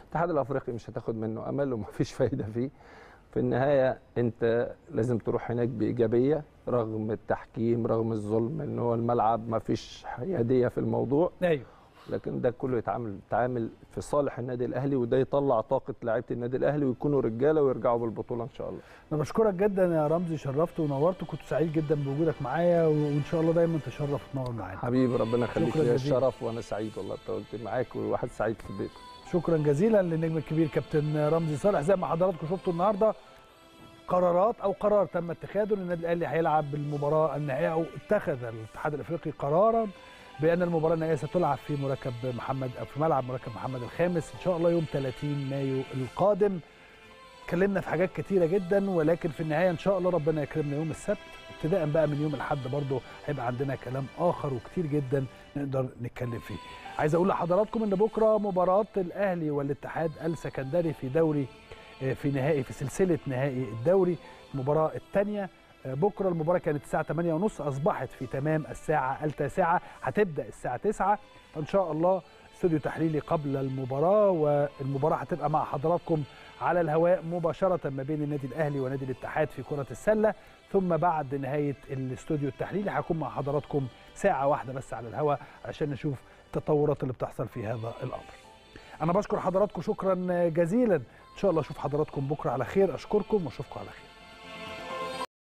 الاتحاد الافريقي مش هتاخد منه امل ومفيش فايده فيه في النهايه انت لازم تروح هناك بايجابيه رغم التحكيم رغم الظلم ان هو الملعب مفيش حياديه في الموضوع ايوه لكن ده كله يتعامل يتعامل في صالح النادي الاهلي وده يطلع طاقه لعيبه النادي الاهلي ويكونوا رجاله ويرجعوا بالبطوله ان شاء الله انا بشكرك جدا يا رمزي شرفت ونورت وكنت سعيد جدا بوجودك معايا وان شاء الله دايما تشرف وتنور معانا حبيبي ربنا يخليك شكراً ليا جزيلاً. الشرف وانا سعيد والله تواجدي معاك وواحد سعيد في البيت شكرا جزيلا للنجم الكبير كابتن رمزي صالح زي ما حضراتكم شفتوا النهارده قرارات او قرار تم اتخاذه ان النادي الاهلي هيلعب بالمباراه النهائيه او اتخذ الاتحاد الافريقي قرارا بان المباراه النهائيه ستلعب في مركب محمد او في ملعب مركب محمد الخامس ان شاء الله يوم 30 مايو القادم اتكلمنا في حاجات كتيره جدا ولكن في النهايه ان شاء الله ربنا يكرمنا يوم السبت ابتداء بقى من يوم الاحد برضه هيبقى عندنا كلام اخر وكتير جدا نقدر نتكلم فيه عايز اقول لحضراتكم ان بكره مباراه الاهلي والاتحاد السكندري في دوري آه، في نهائي في سلسله نهائي الدوري المباراه الثانيه بكره المباراه كانت الساعه 8:30 اصبحت في تمام الساعه التاسعه هتبدا الساعه 9 فان شاء الله استوديو تحليلي قبل المباراه والمباراه هتبقى مع حضراتكم على الهواء مباشره ما بين النادي الاهلي ونادي الاتحاد في كره السله ثم بعد نهايه الاستوديو التحليلي هكون مع حضراتكم ساعه واحده بس على الهواء عشان نشوف التطورات اللي بتحصل في هذا الامر انا بشكر حضراتكم شكرا جزيلا ان شاء الله اشوف حضراتكم بكره على خير اشكركم واشوفكم على خير